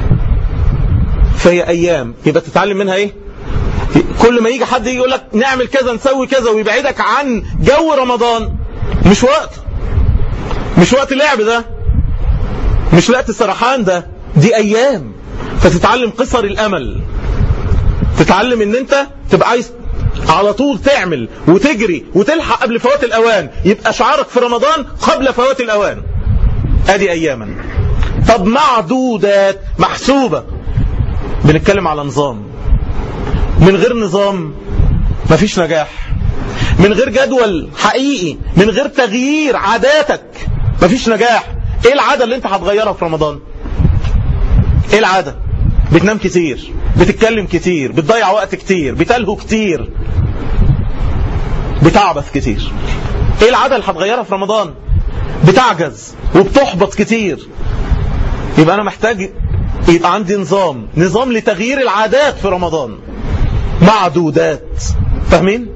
فهي ايام يبقى تتعلم منها ايه كل ما يجي حد يجي يقول لك نعمل كذا نسوي كذا ويبعدك عن جو رمضان مش وقت مش وقت اللعب ده مش وقت السرحان ده دي ايام فتتعلم قصر الامل تتعلم ان انت تبقى عايز على طول تعمل وتجري وتلحق قبل فوات الاوان يبقى شعارك في رمضان قبل فوات الاوان ادي اياما طب معدودات محسوبة بنتكلم على نظام من غير نظام مفيش نجاح من غير جدول حقيقي من غير تغيير عاداتك مفيش نجاح ايه العادة اللي انت هتغيرها في رمضان ايه العادة بتنام كتير بتتكلم كتير بتضيع وقت كتير بتلهو كتير بتعبث كتير ايه العادة اللي هتغيرها في رمضان بتعجز وبتحبط كتير يبقى انا محتاج يبقى عندي نظام نظام لتغيير العادات في رمضان معدودات فاهمين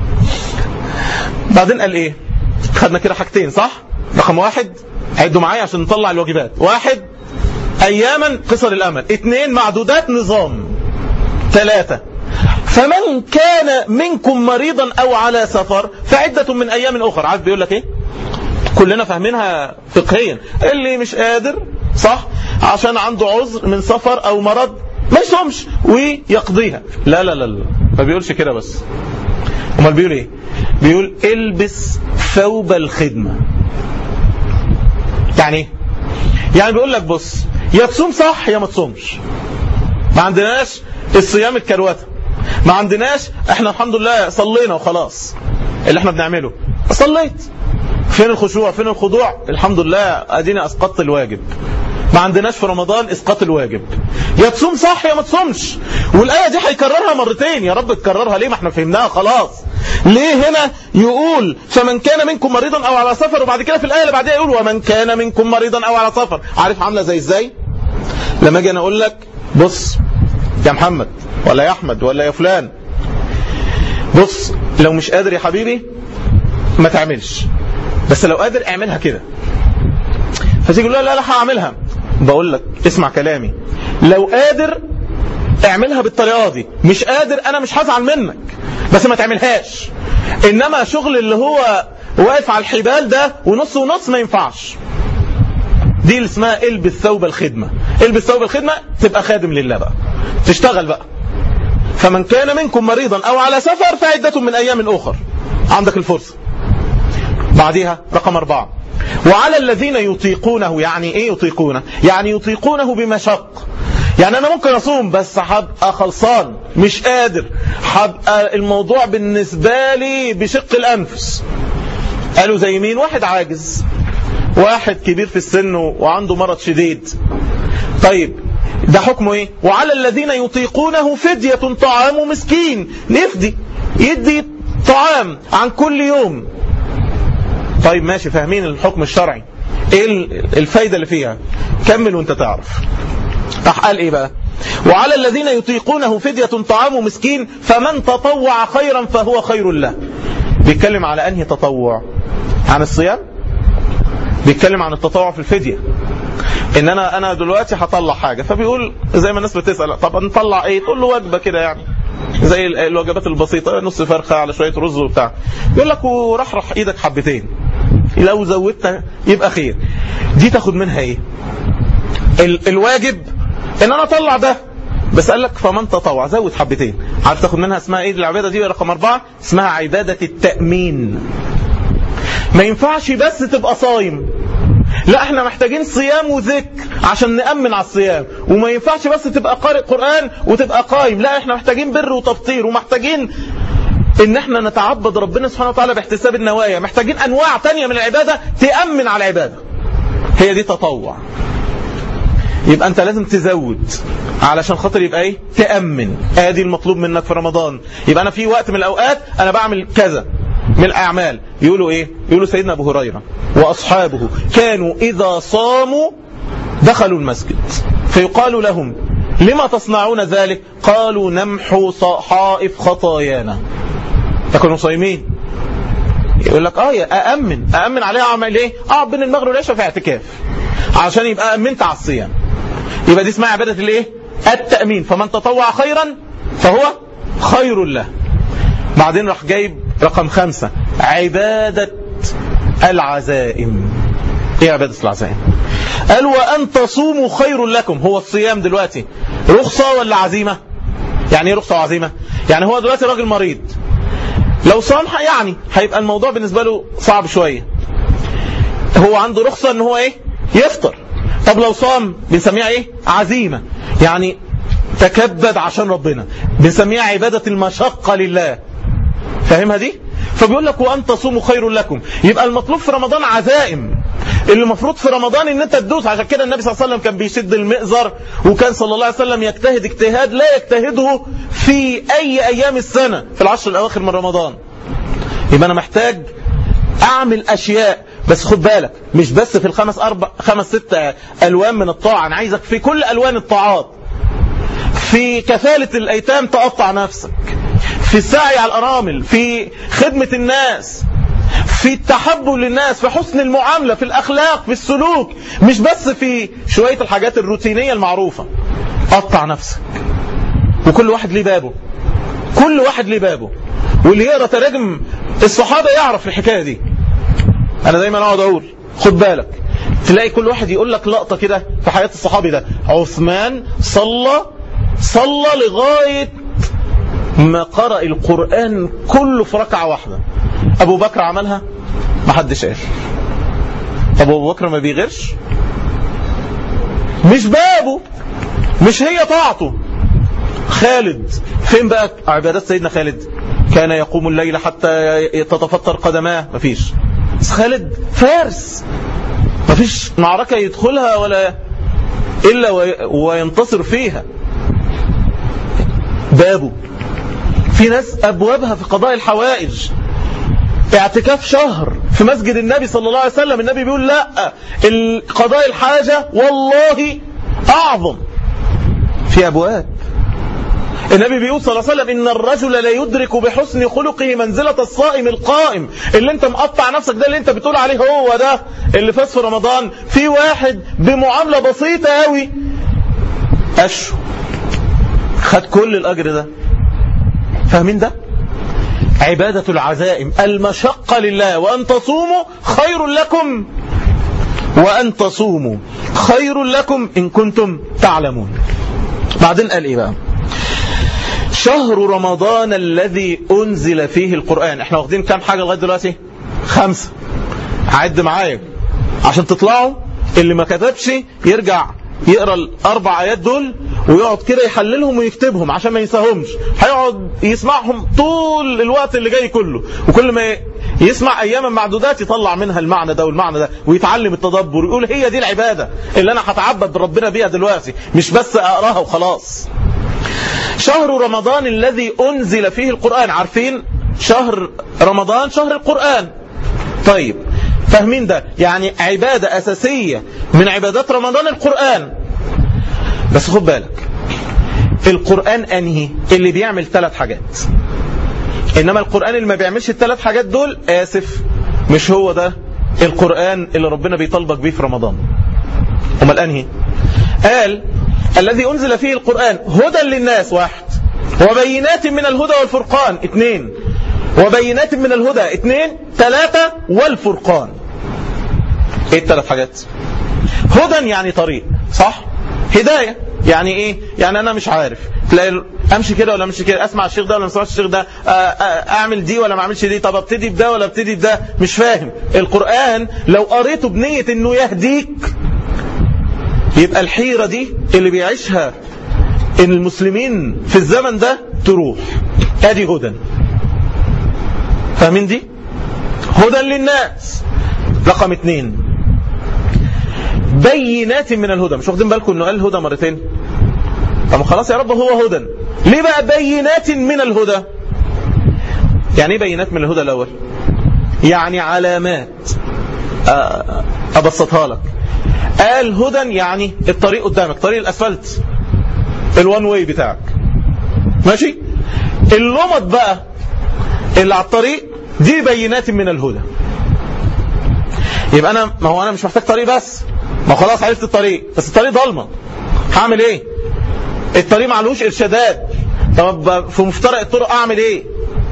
بعدين قال ايه خدنا كده حاجتين صح رقم واحد عدوا معايا عشان نطلع الواجبات واحد اياما قصر الامل اثنين معدودات نظام ثلاثة فمن كان منكم مريضا او على سفر فعدة من ايام اخرى عارف بيقول لك ايه كلنا فاهمينها فقهيا اللي مش قادر صح عشان عنده عذر من سفر او مرض ما يصومش ويقضيها لا لا لا لا ما بيقولش كده بس امال بيقول ايه بيقول البس ثوب الخدمه يعني ايه يعني بيقول لك بص يا تصوم صح يا ما تصومش ما عندناش الصيام الكروته ما عندناش احنا الحمد لله صلينا وخلاص اللي احنا بنعمله صليت فين الخشوع فين الخضوع الحمد لله ادينا اسقطت الواجب ما عندناش في رمضان اسقاط الواجب يا تصوم صح يا ما تصومش والايه دي هيكررها مرتين يا رب تكررها ليه ما احنا فهمناها خلاص ليه هنا يقول فمن كان منكم مريضا او على سفر وبعد كده في الايه اللي بعدها يقول ومن كان منكم مريضا او على سفر عارف عامله زي ازاي لما اجي انا اقول لك بص يا محمد ولا يا احمد ولا يا فلان بص لو مش قادر يا حبيبي ما تعملش بس لو قادر اعملها كده فتيجي لا لا لا هعملها بقول لك اسمع كلامي لو قادر اعملها بالطريقه دي مش قادر انا مش هزعل منك بس ما تعملهاش انما شغل اللي هو واقف على الحبال ده ونص ونص ما ينفعش دي اللي اسمها البس ثوب الخدمه البس ثوب الخدمه تبقى خادم لله بقى تشتغل بقى فمن كان منكم مريضا او على سفر فعدة من ايام اخر عندك الفرصه بعدها رقم أربعة وعلى الذين يطيقونه يعني إيه يطيقونه يعني يطيقونه بمشق يعني أنا ممكن أصوم بس هبقى خلصان مش قادر هبقى الموضوع بالنسبة لي بشق الأنفس قالوا زي مين واحد عاجز واحد كبير في السن وعنده مرض شديد طيب ده حكمه ايه وعلى الذين يطيقونه فدية طعام مسكين نفدي يدي طعام عن كل يوم طيب ماشي فاهمين الحكم الشرعي ايه الفايدة اللي فيها كمل وانت تعرف راح قال ايه بقى وعلى الذين يطيقونه فدية طعام مسكين فمن تطوع خيرا فهو خير له بيتكلم على انهي تطوع عن الصيام بيتكلم عن التطوع في الفدية ان انا انا دلوقتي هطلع حاجة فبيقول زي ما الناس بتسأل طب نطلع ايه تقول له وجبة كده يعني زي الوجبات البسيطة نص فرخة على شوية رز وبتاع يقول لك ورحرح ايدك حبتين لو زودت يبقى خير دي تاخد منها ايه ال الواجب ان انا اطلع ده بس قال لك فمن تطوع زود حبتين عارف تاخد منها اسمها ايه العبادة دي رقم أربعة اسمها عبادة التأمين ما ينفعش بس تبقى صايم لا احنا محتاجين صيام وذكر عشان نأمن على الصيام وما ينفعش بس تبقى قارئ قرآن وتبقى قايم لا احنا محتاجين بر وتفطير ومحتاجين ان احنا نتعبد ربنا سبحانه وتعالى باحتساب النوايا محتاجين انواع تانية من العبادة تأمن على العبادة هي دي تطوع يبقى انت لازم تزود علشان خاطر يبقى ايه تأمن ادي المطلوب منك في رمضان يبقى انا في وقت من الاوقات انا بعمل كذا من الاعمال يقولوا ايه يقولوا سيدنا ابو هريرة واصحابه كانوا اذا صاموا دخلوا المسجد فيقال لهم لما تصنعون ذلك قالوا نمحو صحائف خطايانا تكونوا صايمين يقول لك اه أأمن أأمن عليها أعمل إيه أقعد بين المغرب والعشاء في اعتكاف عشان يبقى أمنت على الصيام يبقى دي اسمها عبادة الإيه التأمين فمن تطوع خيرا فهو خير له بعدين راح جايب رقم خمسة عبادة العزائم ايه عبادة العزائم قال وأن تصوموا خير لكم هو الصيام دلوقتي رخصة ولا عزيمة يعني ايه رخصة وعزيمة يعني هو دلوقتي راجل مريض لو صام يعني هيبقى الموضوع بالنسبة له صعب شوية هو عنده رخصة ان هو ايه يفطر طب لو صام بنسميها ايه عزيمة يعني تكبد عشان ربنا بنسميها عبادة المشقة لله فاهمها دي فبيقول لك وأن تصوموا خير لكم يبقى المطلوب في رمضان عزائم اللي المفروض في رمضان ان انت تدوس عشان كده النبي صلى الله عليه وسلم كان بيشد المئزر وكان صلى الله عليه وسلم يجتهد اجتهاد لا يجتهده في اي ايام السنة في العشر الاواخر من رمضان يبقى انا محتاج اعمل اشياء بس خد بالك مش بس في الخمس اربع خمس ست الوان من الطاعة انا عايزك في كل الوان الطاعات في كفالة الايتام تقطع نفسك في السعي على الارامل في خدمة الناس في التحب للناس في حسن المعاملة في الأخلاق في السلوك مش بس في شوية الحاجات الروتينية المعروفة قطع نفسك وكل واحد ليه بابه كل واحد ليه بابه واللي يقرأ تراجم الصحابة يعرف الحكاية دي أنا دايما أقعد أقول خد بالك تلاقي كل واحد يقول لك لقطة كده في حياة الصحابي ده عثمان صلى صلى لغاية ما قرأ القرآن كله في ركعة واحدة أبو بكر عملها ما حدش قال طب أبو بكر ما بيغيرش مش بابه مش هي طاعته خالد فين بقى عبادات سيدنا خالد كان يقوم الليل حتى تتفطر قدماه مفيش بس خالد فارس مفيش معركة يدخلها ولا إلا وينتصر فيها بابه في ناس أبوابها في قضاء الحوائج اعتكاف شهر في مسجد النبي صلى الله عليه وسلم النبي بيقول لا قضاء الحاجة والله أعظم في أبواب النبي بيقول صلى الله عليه وسلم إن الرجل لا يدرك بحسن خلقه منزلة الصائم القائم اللي انت مقطع نفسك ده اللي انت بتقول عليه هو ده اللي فاز في رمضان في واحد بمعاملة بسيطة قوي أشو خد كل الأجر ده فاهمين ده عبادة العزائم المشقة لله وأن تصوموا خير لكم وأن تصوموا خير لكم إن كنتم تعلمون بعدين قال إيه بقى شهر رمضان الذي أنزل فيه القرآن احنا واخدين كام حاجة لغاية دلوقتي خمسة عد معايا عشان تطلعوا اللي ما كتبش يرجع يقرا الاربع ايات دول ويقعد كده يحللهم ويكتبهم عشان ما ينساهمش هيقعد يسمعهم طول الوقت اللي جاي كله وكل ما يسمع اياما معدودات يطلع منها المعنى ده والمعنى ده ويتعلم التدبر ويقول هي دي العباده اللي انا هتعبد بربنا بيها دلوقتي مش بس اقراها وخلاص شهر رمضان الذي انزل فيه القران عارفين شهر رمضان شهر القران طيب فاهمين ده يعني عبادة أساسية من عبادات رمضان القرآن بس خد بالك القرآن أنهي اللي بيعمل ثلاث حاجات إنما القرآن اللي ما بيعملش الثلاث حاجات دول آسف مش هو ده القرآن اللي ربنا بيطالبك بيه في رمضان أمال أنهي قال الذي أنزل فيه القرآن هدى للناس واحد وبينات من الهدى والفرقان اثنين وبينات من الهدى اثنين ثلاثة والفرقان ايه الثلاث حاجات هدى يعني طريق صح هداية يعني ايه يعني انا مش عارف تلاقي امشي كده ولا امشي كده اسمع الشيخ ده ولا ما اسمعش الشيخ ده اعمل دي ولا ما اعملش دي طب ابتدي بده ولا ابتدي بده مش فاهم القران لو قريته بنيه انه يهديك يبقى الحيره دي اللي بيعيشها المسلمين في الزمن ده تروح ادي هدى فاهمين دي هدى للناس رقم اثنين بينات من الهدى مش واخدين بالكم انه قال هدى مرتين طب خلاص يا رب هو هدى ليه بقى بينات من الهدى يعني ايه بينات من الهدى الاول يعني علامات ابسطها لك قال هدى يعني الطريق قدامك طريق الاسفلت الوان واي بتاعك ماشي اللمط بقى اللي على الطريق دي بينات من الهدى يبقى انا ما هو انا مش محتاج طريق بس ما خلاص عرفت الطريق بس الطريق ضلمه هعمل ايه الطريق معلوش ارشادات طب في مفترق الطرق اعمل ايه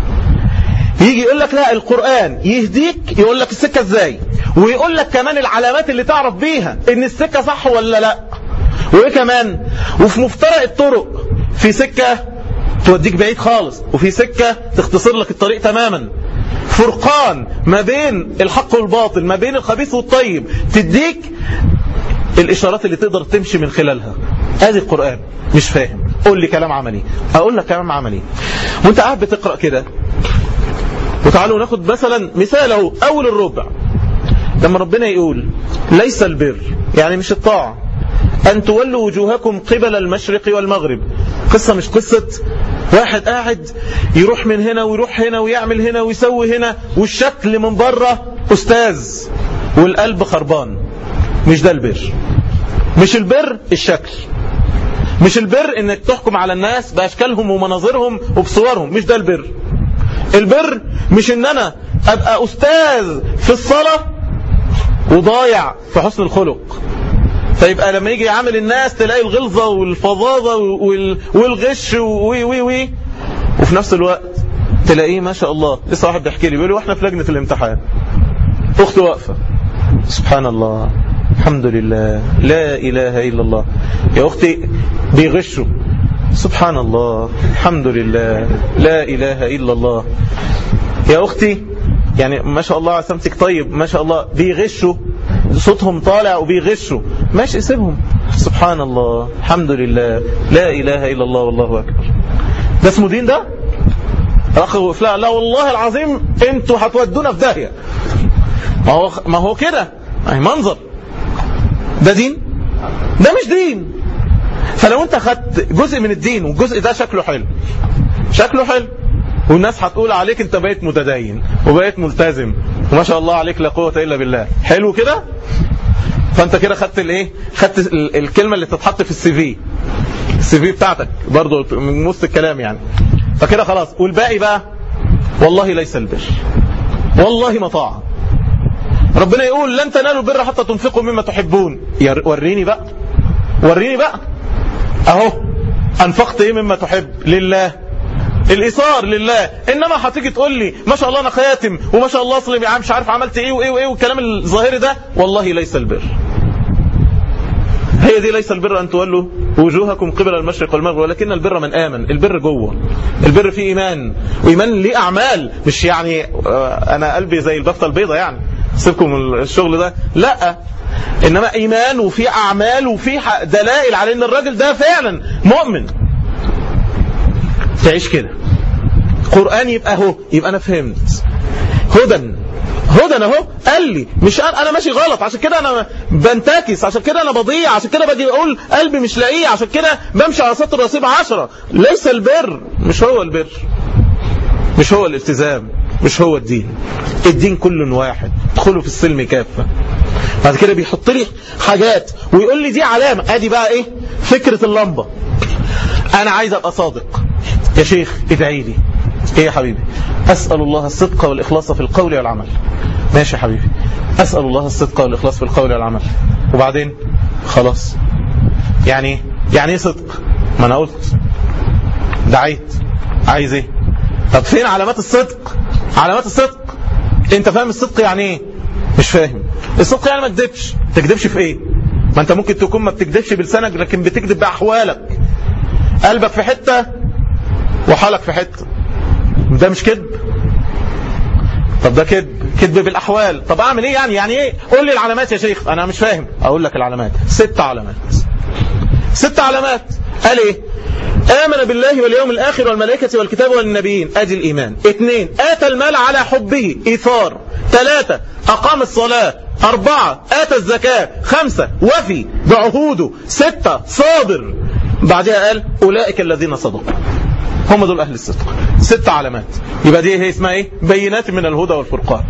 يجي يقول لك لا القرآن يهديك يقول لك السكة ازاي ويقول لك كمان العلامات اللي تعرف بيها ان السكة صح ولا لا وايه كمان وفي مفترق الطرق في سكة توديك بعيد خالص وفي سكة تختصر لك الطريق تماما فرقان ما بين الحق والباطل ما بين الخبيث والطيب تديك الإشارات اللي تقدر تمشي من خلالها ادي القرآن مش فاهم قول لي كلام عملي اقول لك كلام عملي وانت قاعد بتقرأ كده وتعالوا ناخد مثلا مثال اهو اول الربع لما ربنا يقول ليس البر يعني مش الطاعة أن تولوا وجوهكم قبل المشرق والمغرب قصة مش قصة واحد قاعد يروح من هنا ويروح هنا ويعمل هنا ويسوي هنا والشكل من بره أستاذ والقلب خربان مش ده البر مش البر الشكل مش البر انك تحكم على الناس باشكالهم ومناظرهم وبصورهم مش ده البر البر مش ان انا ابقى استاذ في الصلاة وضايع في حسن الخلق فيبقى لما يجي يعامل الناس تلاقي الغلظة والفظاظة والغش وي وي وي وفي نفس الوقت تلاقيه ما شاء الله لسه واحد بيحكي لي بيقول لي واحنا في لجنة الامتحان اختي واقفة سبحان الله الحمد لله لا إله إلا الله يا أختي بيغشوا سبحان الله الحمد لله لا إله إلا الله يا أختي يعني ما شاء الله سمتك طيب ما شاء الله بيغشوا صوتهم طالع وبيغشوا ماشي سيبهم سبحان الله الحمد لله لا إله إلا الله والله أكبر ده اسمه دين ده أخ لا لا والله العظيم انتوا هتودونا في داهية ما هو ما هو كده يعني منظر ده دين ده مش دين فلو انت خدت جزء من الدين والجزء ده شكله حلو شكله حلو والناس هتقول عليك انت بقيت متدين وبقيت ملتزم وما شاء الله عليك لا قوة الا بالله حلو كده فانت كده خدت الايه خدت الكلمة اللي تتحط في السي في السي في بتاعتك برضه من وسط الكلام يعني فكده خلاص والباقي بقى والله ليس البر والله مطاعة ربنا يقول لن تنالوا البر حتى تنفقوا مما تحبون وريني بقى وريني بقى اهو انفقت ايه مما تحب لله الايثار لله انما هتيجي تقول لي ما شاء الله انا خاتم وما شاء الله اصلي يا مش عارف عملت ايه وايه وايه والكلام الظاهري ده والله ليس البر هي دي ليس البر ان تولوا وجوهكم قبل المشرق والمغرب ولكن البر من امن البر جوه البر فيه ايمان وايمان ليه اعمال مش يعني انا قلبي زي البفته البيضه يعني سيبكم الشغل ده لا انما ايمان وفي اعمال وفي دلائل على ان الراجل ده فعلا مؤمن تعيش كده قرآن يبقى اهو يبقى انا فهمت هدى هدى اهو قال لي مش انا انا ماشي غلط عشان كده انا بنتكس عشان كده انا بضيع عشان كده باجي اقول قلبي مش لاقيه عشان كده بمشي على سطر رصيب عشرة ليس البر مش هو البر مش هو الالتزام مش هو الدين الدين كل واحد ادخلوا في السلم كافة بعد كده بيحط لي حاجات ويقول لي دي علامة ادي بقى ايه فكرة اللمبة انا عايز ابقى صادق يا شيخ ادعي لي ايه يا حبيبي اسأل الله الصدق والاخلاص في القول والعمل ماشي يا حبيبي اسأل الله الصدق والاخلاص في القول والعمل وبعدين خلاص يعني يعني ايه صدق ما انا قلت دعيت عايز ايه طب فين علامات الصدق علامات الصدق انت فاهم الصدق يعني ايه مش فاهم الصدق يعني ما تكذبش تكذبش في ايه ما انت ممكن تكون ما بتكذبش بلسانك لكن بتكذب باحوالك قلبك في حته وحالك في حته ده مش كذب طب ده كذب كذب بالاحوال طب اعمل ايه يعني يعني ايه قول لي العلامات يا شيخ انا مش فاهم اقول لك العلامات ست علامات ست علامات قال ايه آمن بالله واليوم الآخر والملائكة والكتاب والنبيين أدي الإيمان اثنين آتى المال على حبه إيثار ثلاثة أقام الصلاة أربعة آتى الزكاة خمسة وفي بعهوده ستة صابر بعدها قال أولئك الذين صدقوا هم دول أهل الصدق ست علامات يبقى دي هي اسمها إيه بينات من الهدى والفرقان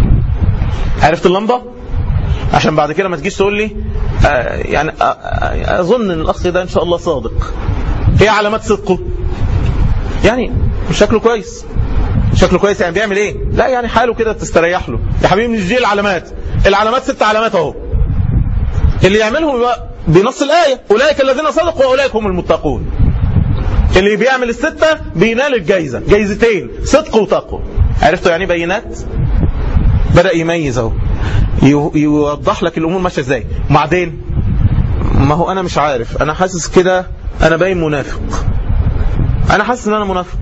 عرفت اللمبة عشان بعد كده ما تجيش تقول لي آه يعني آه آه أظن أن الأخ ده إن شاء الله صادق ايه علامات صدقه يعني شكله كويس شكله كويس يعني بيعمل ايه لا يعني حاله كده تستريح له يا حبيبي مش دي العلامات العلامات ست علامات اهو اللي يعملهم يبقى بنص الآية أولئك الذين صدقوا وأولئك هم المتقون اللي بيعمل الستة بينال الجايزة جايزتين صدق وتقوى عرفتوا يعني بينات بدأ يميز اهو يوضح لك الأمور ماشية ازاي وبعدين ما هو أنا مش عارف أنا حاسس كده انا باين منافق انا حاسس ان انا منافق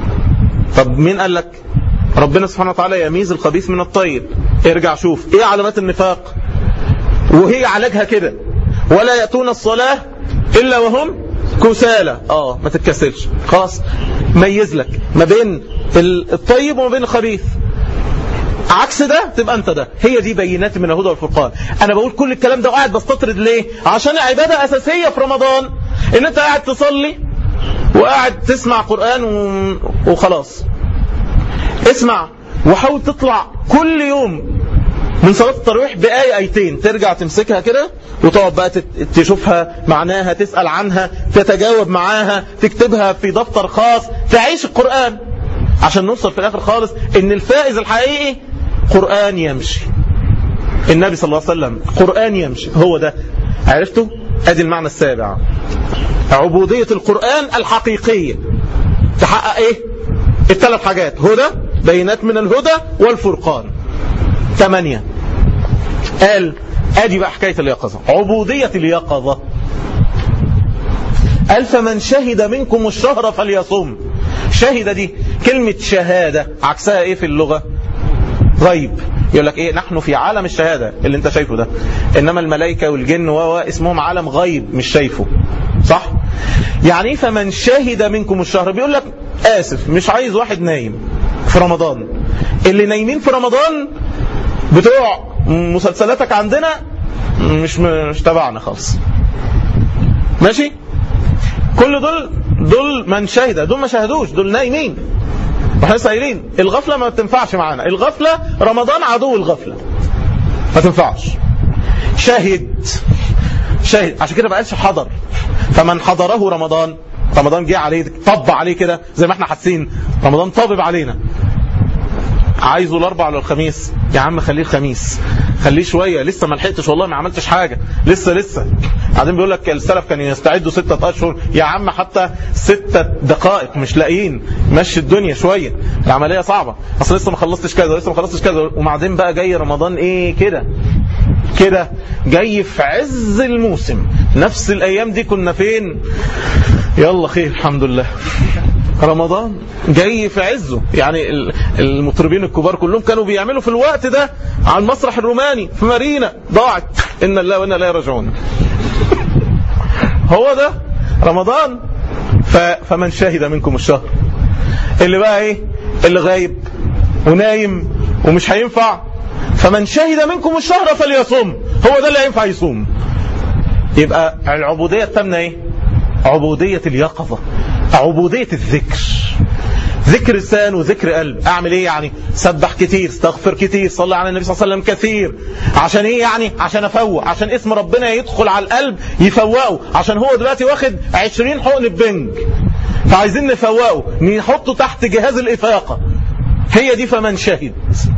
طب مين قال لك ربنا سبحانه وتعالى يميز الخبيث من الطيب ارجع شوف ايه علامات النفاق وهي علاجها كده ولا يأتون الصلاة الا وهم كسالى اه ما تتكسلش خلاص ميز لك ما بين الطيب وما بين الخبيث عكس ده تبقى انت ده هي دي بينات من الهدى والفرقان انا بقول كل الكلام ده وقاعد بستطرد ليه عشان عبادة اساسية في رمضان ان انت قاعد تصلي وقاعد تسمع قرآن وخلاص اسمع وحاول تطلع كل يوم من صلاة التراويح بآية آيتين ترجع تمسكها كده وتقعد بقى تشوفها معناها تسأل عنها تتجاوب معاها تكتبها في دفتر خاص تعيش القرآن عشان نوصل في الآخر خالص ان الفائز الحقيقي قرآن يمشي النبي صلى الله عليه وسلم قرآن يمشي هو ده عرفته ادي المعنى السابع عبودية القرآن الحقيقية تحقق ايه الثلاث حاجات هدى بينات من الهدى والفرقان ثمانية قال ادي بقى حكاية اليقظة عبودية اليقظة قال فمن شهد منكم الشهر فليصم شهد دي كلمة شهادة عكسها ايه في اللغة غيب يقول لك ايه نحن في عالم الشهادة اللي انت شايفه ده انما الملائكة والجن و اسمهم عالم غيب مش شايفه صح يعني فمن شهد منكم الشهر بيقول لك اسف مش عايز واحد نايم في رمضان اللي نايمين في رمضان بتوع مسلسلاتك عندنا مش مش تبعنا خالص ماشي كل دول دول من شهد دول ما شاهدوش دول نايمين واحنا سايرين الغفلة ما بتنفعش معانا الغفلة رمضان عدو الغفلة ما تنفعش شاهد شاهد عشان كده ما قالش حضر فمن حضره رمضان رمضان جه عليه طب عليه كده زي ما احنا حاسين رمضان طابب علينا عايزه الاربع ولا الخميس يا عم خليه الخميس خليه شوية لسه ما لحقتش والله ما عملتش حاجة لسه لسه بعدين بيقول لك السلف كانوا يستعدوا ستة أشهر يا عم حتى ستة دقائق مش لاقيين مشي الدنيا شوية العملية صعبة أصل لسه ما خلصتش كذا لسه ما خلصتش كذا وبعدين بقى جاي رمضان إيه كده كده جاي في عز الموسم نفس الأيام دي كنا فين يلا خير الحمد لله رمضان جاي في عزه يعني المطربين الكبار كلهم كانوا بيعملوا في الوقت ده على المسرح الروماني في مارينا ضاعت إن الله وإنا لا يرجعون هو ده رمضان فمن شهد منكم الشهر اللي بقى ايه اللي غايب ونايم ومش هينفع فمن شهد منكم الشهر فليصوم هو ده اللي هينفع يصوم يبقى العبودية التامنة ايه عبودية اليقظة عبودية الذكر ذكر لسان وذكر قلب اعمل ايه يعني سبح كتير استغفر كتير صلي على النبي صلى الله عليه وسلم كثير عشان ايه يعني عشان افوق عشان اسم ربنا يدخل على القلب يفوقه عشان هو دلوقتي واخد 20 حقن بنج فعايزين نفوقه نحطه تحت جهاز الافاقه هي دي فمن شهد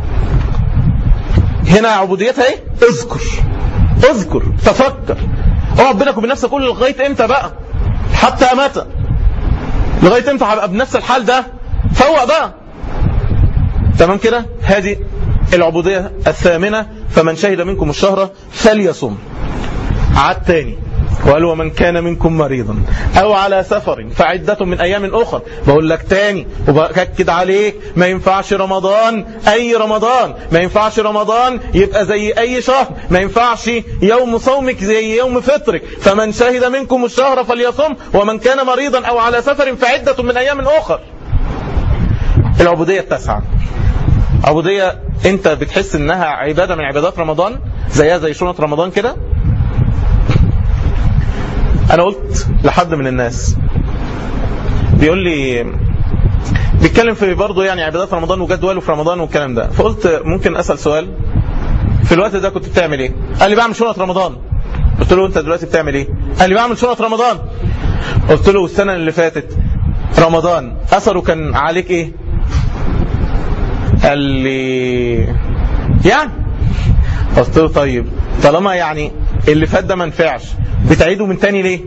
هنا عبوديتها ايه اذكر اذكر تفكر اقعد بينك وبين نفسك قول لغايه امتى بقى حتى متى لغايه امتى هبقى بنفس الحال ده فوق بقى تمام كده هذه العبودية الثامنة فمن شهد منكم الشهر فليصم عاد تاني وقال ومن كان منكم مريضا او على سفر فعدة من ايام اخر بقول لك تاني وبأكد عليك ما ينفعش رمضان اي رمضان ما ينفعش رمضان يبقى زي اي شهر ما ينفعش يوم صومك زي يوم فطرك فمن شهد منكم الشهر فليصم ومن كان مريضا او على سفر فعدة من ايام اخر العبودية التاسعة عبودية انت بتحس انها عبادة من عبادات رمضان زيها زي شنط رمضان كده انا قلت لحد من الناس بيقول لي بيتكلم في برضه يعني عبادات رمضان وجدوله في رمضان والكلام ده فقلت ممكن اسال سؤال في الوقت ده كنت بتعمل ايه قال لي بعمل شنط رمضان قلت له انت دلوقتي بتعمل ايه قال لي بعمل شنط رمضان قلت له السنه اللي فاتت رمضان اثره كان عليك ايه قال لي يعني قلت له طيب طالما يعني اللي فات ده ما نفعش بتعيده من تاني ليه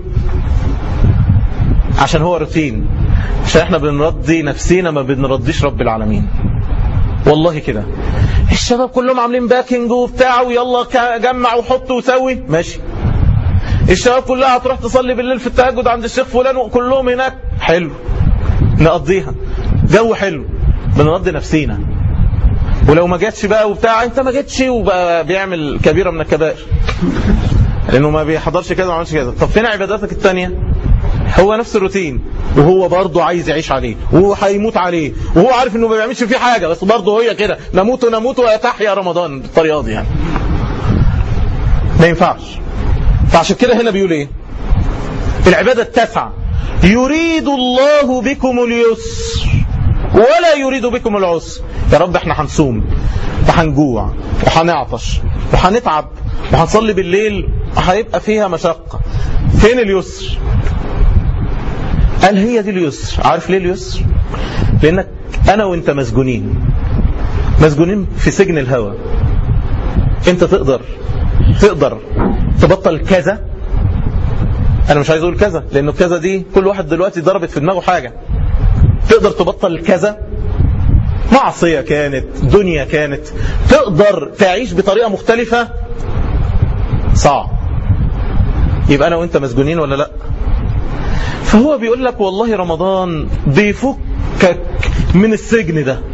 عشان هو روتين عشان احنا بنرضي نفسينا ما بنرضيش رب العالمين والله كده الشباب كلهم عاملين باكينج وبتاع ويلا جمع وحط وسوي ماشي الشباب كلها هتروح تصلي بالليل في التهجد عند الشيخ فلان وكلهم هناك حلو نقضيها جو حلو بنرضي نفسينا ولو ما جاتش بقى وبتاع انت ما جاتش وبقى بيعمل كبيره من الكبائر لانه ما بيحضرش كذا وما عملش كذا طب فين عباداتك الثانيه هو نفس الروتين وهو برضه عايز يعيش عليه وهو هيموت عليه وهو عارف انه ما بيعملش فيه حاجه بس برضه هي كده نموت ونموت وتحيا رمضان بالطريقه دي يعني ما ينفعش فعشان كده هنا بيقول ايه العباده التاسعه يريد الله بكم اليسر ولا يريد بكم العسر يا رب احنا هنصوم وهنجوع وهنعطش وهنتعب وهنصلي بالليل هيبقى فيها مشقة فين اليسر قال هي دي اليسر عارف ليه اليسر لانك انا وانت مسجونين مسجونين في سجن الهوى انت تقدر تقدر تبطل كذا انا مش عايز اقول كذا لانه كذا دي كل واحد دلوقتي ضربت في دماغه حاجة تقدر تبطل كذا معصية كانت دنيا كانت تقدر تعيش بطريقة مختلفة صعب يبقى أنا وإنت مسجونين ولا لا فهو بيقول لك والله رمضان بيفكك من السجن ده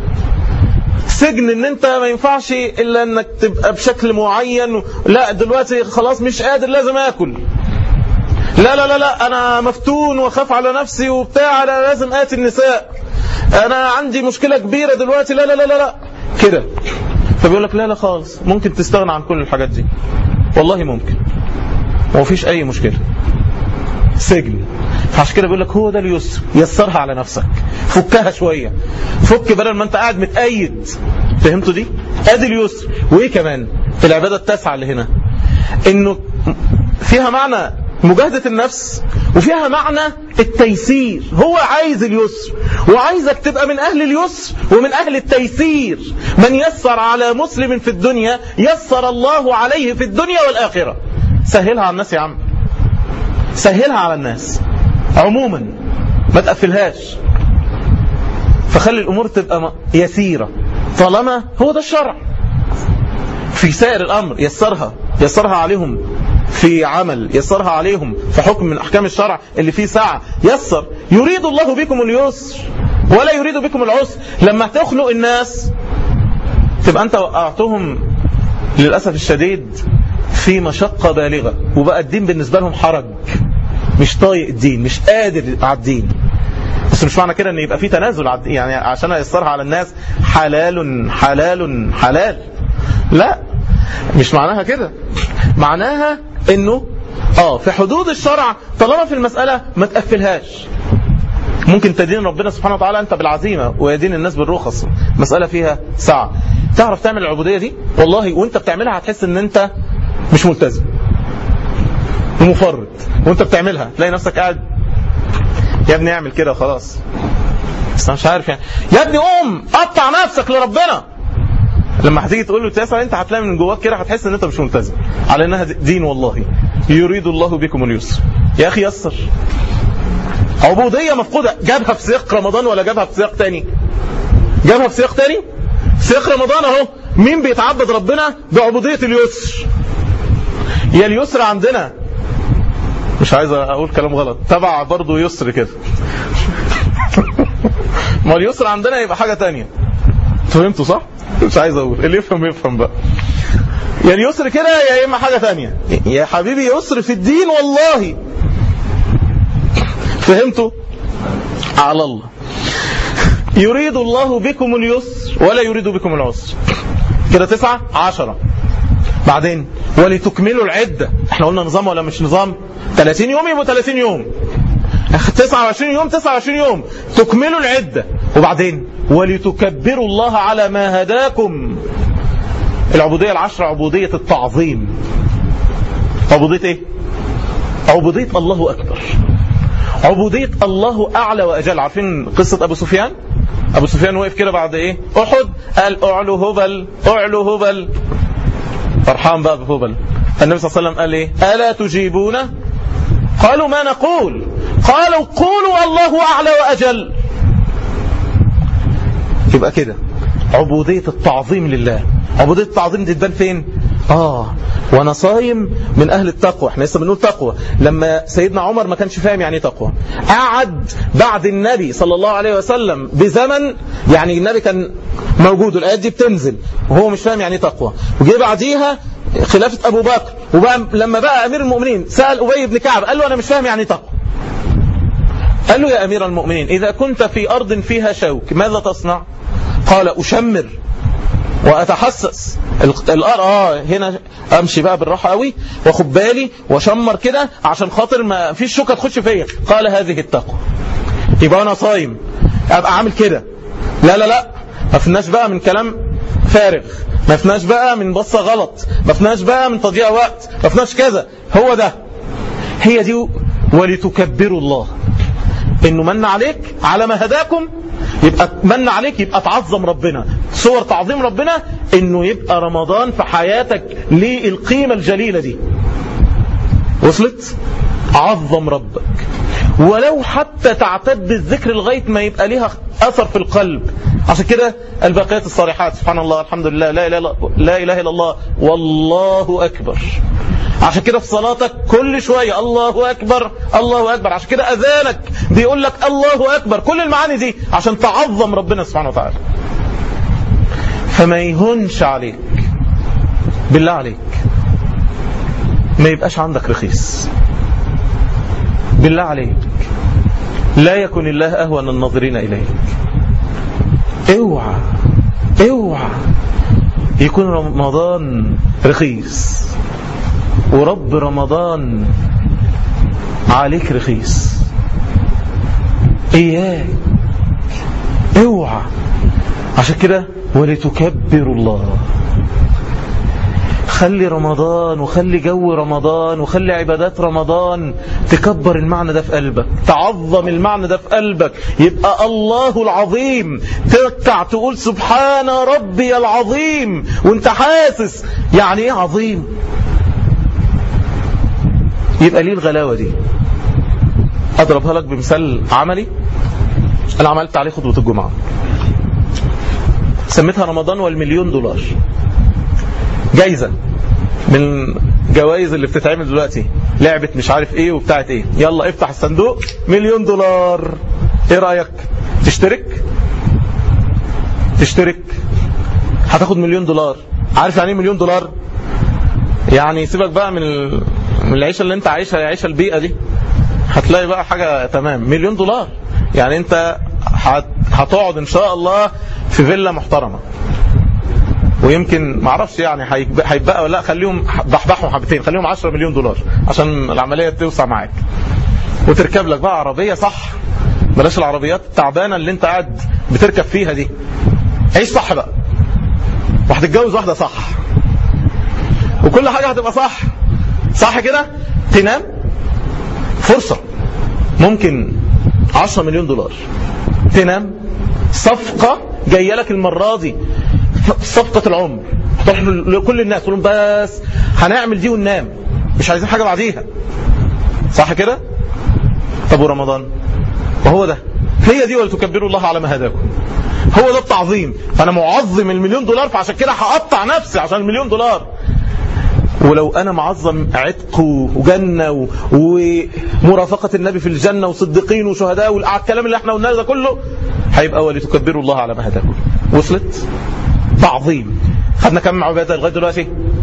سجن ان انت ما ينفعش الا انك تبقى بشكل معين لا دلوقتي خلاص مش قادر لازم اكل لا لا لا لا انا مفتون واخاف على نفسي وبتاع انا لازم اتي النساء انا عندي مشكله كبيره دلوقتي لا لا لا لا, لا. كده فبيقول لك لا لا خالص ممكن تستغنى عن كل الحاجات دي والله ممكن ومفيش اي مشكله سجن فعشان كده بيقول لك هو ده اليسر يسرها على نفسك فكها شويه فك بدل ما انت قاعد متأيد فهمتوا دي ادي اليسر وايه كمان في العباده التاسعه اللي هنا انه فيها معنى مجاهدة النفس وفيها معنى التيسير هو عايز اليسر وعايزك تبقى من أهل اليسر ومن أهل التيسير من يسر على مسلم في الدنيا يسر الله عليه في الدنيا والآخرة سهلها على الناس يا عم سهلها على الناس عموما ما تقفلهاش فخلي الأمور تبقى يسيرة طالما هو ده الشرع في سائر الأمر يسرها يسرها عليهم في عمل يسرها عليهم في حكم من أحكام الشرع اللي فيه ساعة يسر يريد الله بكم اليسر ولا يريد بكم العسر لما تخلق الناس تبقى أنت وقعتهم للأسف الشديد في مشقة بالغة وبقى الدين بالنسبة لهم حرج مش طايق الدين مش قادر على الدين بس مش معنى كده ان يبقى في تنازل على الدين يعني عشان يسرها على الناس حلال حلال حلال لا مش معناها كده معناها انه اه في حدود الشرع طالما في المسألة ما تقفلهاش ممكن تدين ربنا سبحانه وتعالى انت بالعزيمة ويدين الناس بالرخص مسألة فيها ساعة تعرف تعمل العبودية دي والله وانت بتعملها هتحس ان انت مش ملتزم ومفرط وانت بتعملها تلاقي نفسك قاعد يا ابني اعمل كده وخلاص بس انا مش عارف يعني يا ابني قوم قطع نفسك لربنا لما هتيجي تقول له تسعى انت هتلاقي من جواك كده هتحس ان انت مش ملتزم على انها دين والله يريد الله بكم اليسر يا اخي يسر عبودية مفقودة جابها في سياق رمضان ولا جابها في سياق تاني جابها في سياق تاني سياق رمضان اهو مين بيتعبد ربنا بعبودية اليسر يا اليسر عندنا مش عايز اقول كلام غلط تبع برضه يسر كده ما اليسر عندنا يبقى حاجة تانية فهمتوا صح مش عايز اقول اللي يفهم يفهم بقى يا اليسر كده يا اما حاجة تانية يا حبيبي يسر في الدين والله فهمتوا على الله يريد الله بكم اليسر ولا يريد بكم العسر كده تسعة عشرة بعدين ولتكملوا العدة احنا قلنا نظام ولا مش نظام 30 يوم يبقوا 30 يوم 29 يوم 29 يوم تكملوا العدة وبعدين ولتكبروا الله على ما هداكم العبودية العشرة عبودية التعظيم عبودية ايه عبودية الله أكبر عبودية الله أعلى وأجل عارفين قصة أبو سفيان أبو سفيان وقف كده بعد إيه أحد قال أعلو هبل أعلو هبل فرحان بقى بهبل النبي صلى الله عليه وسلم قال إيه ألا تجيبون قالوا ما نقول قالوا قولوا الله أعلى وأجل يبقى كده عبودية التعظيم لله عبودية التعظيم دي تبان فين آه وأنا صايم من أهل التقوى احنا لسه بنقول تقوى لما سيدنا عمر ما كانش فاهم يعني تقوى قعد بعد النبي صلى الله عليه وسلم بزمن يعني النبي كان موجود الآيات دي بتنزل وهو مش فاهم يعني تقوى وجي بعديها خلافة أبو بكر وبقى لما بقى أمير المؤمنين سأل أبي بن كعب قال له أنا مش فاهم يعني تقوى قال له يا أمير المؤمنين إذا كنت في أرض فيها شوك ماذا تصنع قال أشمر واتحسس الار اه هنا امشي بقى بالراحه قوي واخد بالي واشمر كده عشان خاطر ما فيش شوكه تخش فيا قال هذه التقوى يبقى انا صايم ابقى عامل كده لا لا لا ما فيناش بقى من كلام فارغ ما فيناش بقى من بصه غلط ما فيناش بقى من تضييع وقت ما فيناش كذا هو ده هي دي ولتكبروا الله انه من عليك على ما هداكم يبقى من عليك يبقى تعظم ربنا صور تعظيم ربنا انه يبقى رمضان في حياتك للقيمة الجليلة دي وصلت عظم ربك ولو حتى تعتد بالذكر لغاية ما يبقى ليها أثر في القلب عشان كده الباقيات الصالحات سبحان الله الحمد لله لا إله, لا إله إلا الله والله أكبر عشان كده في صلاتك كل شوية الله أكبر الله أكبر عشان كده أذانك بيقول لك الله أكبر كل المعاني دي عشان تعظم ربنا سبحانه وتعالى فما يهونش عليك بالله عليك ما يبقاش عندك رخيص بالله عليك لا يكن الله أهون الناظرين إليك اوعى اوعى يكون رمضان رخيص ورب رمضان عليك رخيص اياك اوعى عشان كده ولتكبروا الله خلي رمضان وخلي جو رمضان وخلي عبادات رمضان تكبر المعنى ده في قلبك تعظم المعنى ده في قلبك يبقى الله العظيم تركع تقول سبحان ربي العظيم وانت حاسس يعني ايه عظيم يبقى ليه الغلاوة دي اضربها لك بمثال عملي انا عملت عليه خطبة الجمعة سميتها رمضان والمليون دولار جايزة من جوائز اللي بتتعمل دلوقتي لعبة مش عارف ايه وبتاعت ايه يلا افتح الصندوق مليون دولار ايه رأيك تشترك تشترك هتاخد مليون دولار عارف يعني ايه مليون دولار يعني سيبك بقى من ال... من العيشة اللي انت عايشها العيشة البيئة دي هتلاقي بقى حاجة تمام مليون دولار يعني انت هت... هتقعد ان شاء الله في فيلا محترمة ويمكن ما اعرفش يعني هيبقى ولا لا خليهم بحبحهم حبتين خليهم 10 مليون دولار عشان العمليه توسع معاك وتركب لك بقى عربيه صح بلاش العربيات التعبانه اللي انت قاعد بتركب فيها دي عيش صح بقى وهتتجوز واحده صح وكل حاجه هتبقى صح صح كده تنام فرصه ممكن 10 مليون دولار تنام صفقه جايه لك المره دي صفقة العمر تروح لكل الناس تقول بس هنعمل دي وننام مش عايزين حاجة بعديها صح كده طب ورمضان وهو ده هي دي ولتكبروا الله على ما هداكم هو ده التعظيم فانا معظم المليون دولار فعشان كده هقطع نفسي عشان المليون دولار ولو أنا معظم عتق وجنة ومرافقة النبي في الجنة وصديقين وشهداء والكلام اللي احنا قلناه ده كله هيبقى ولتكبروا الله على ما هداكم وصلت تعظيم خدنا كم عبادة لغاية دلوقتي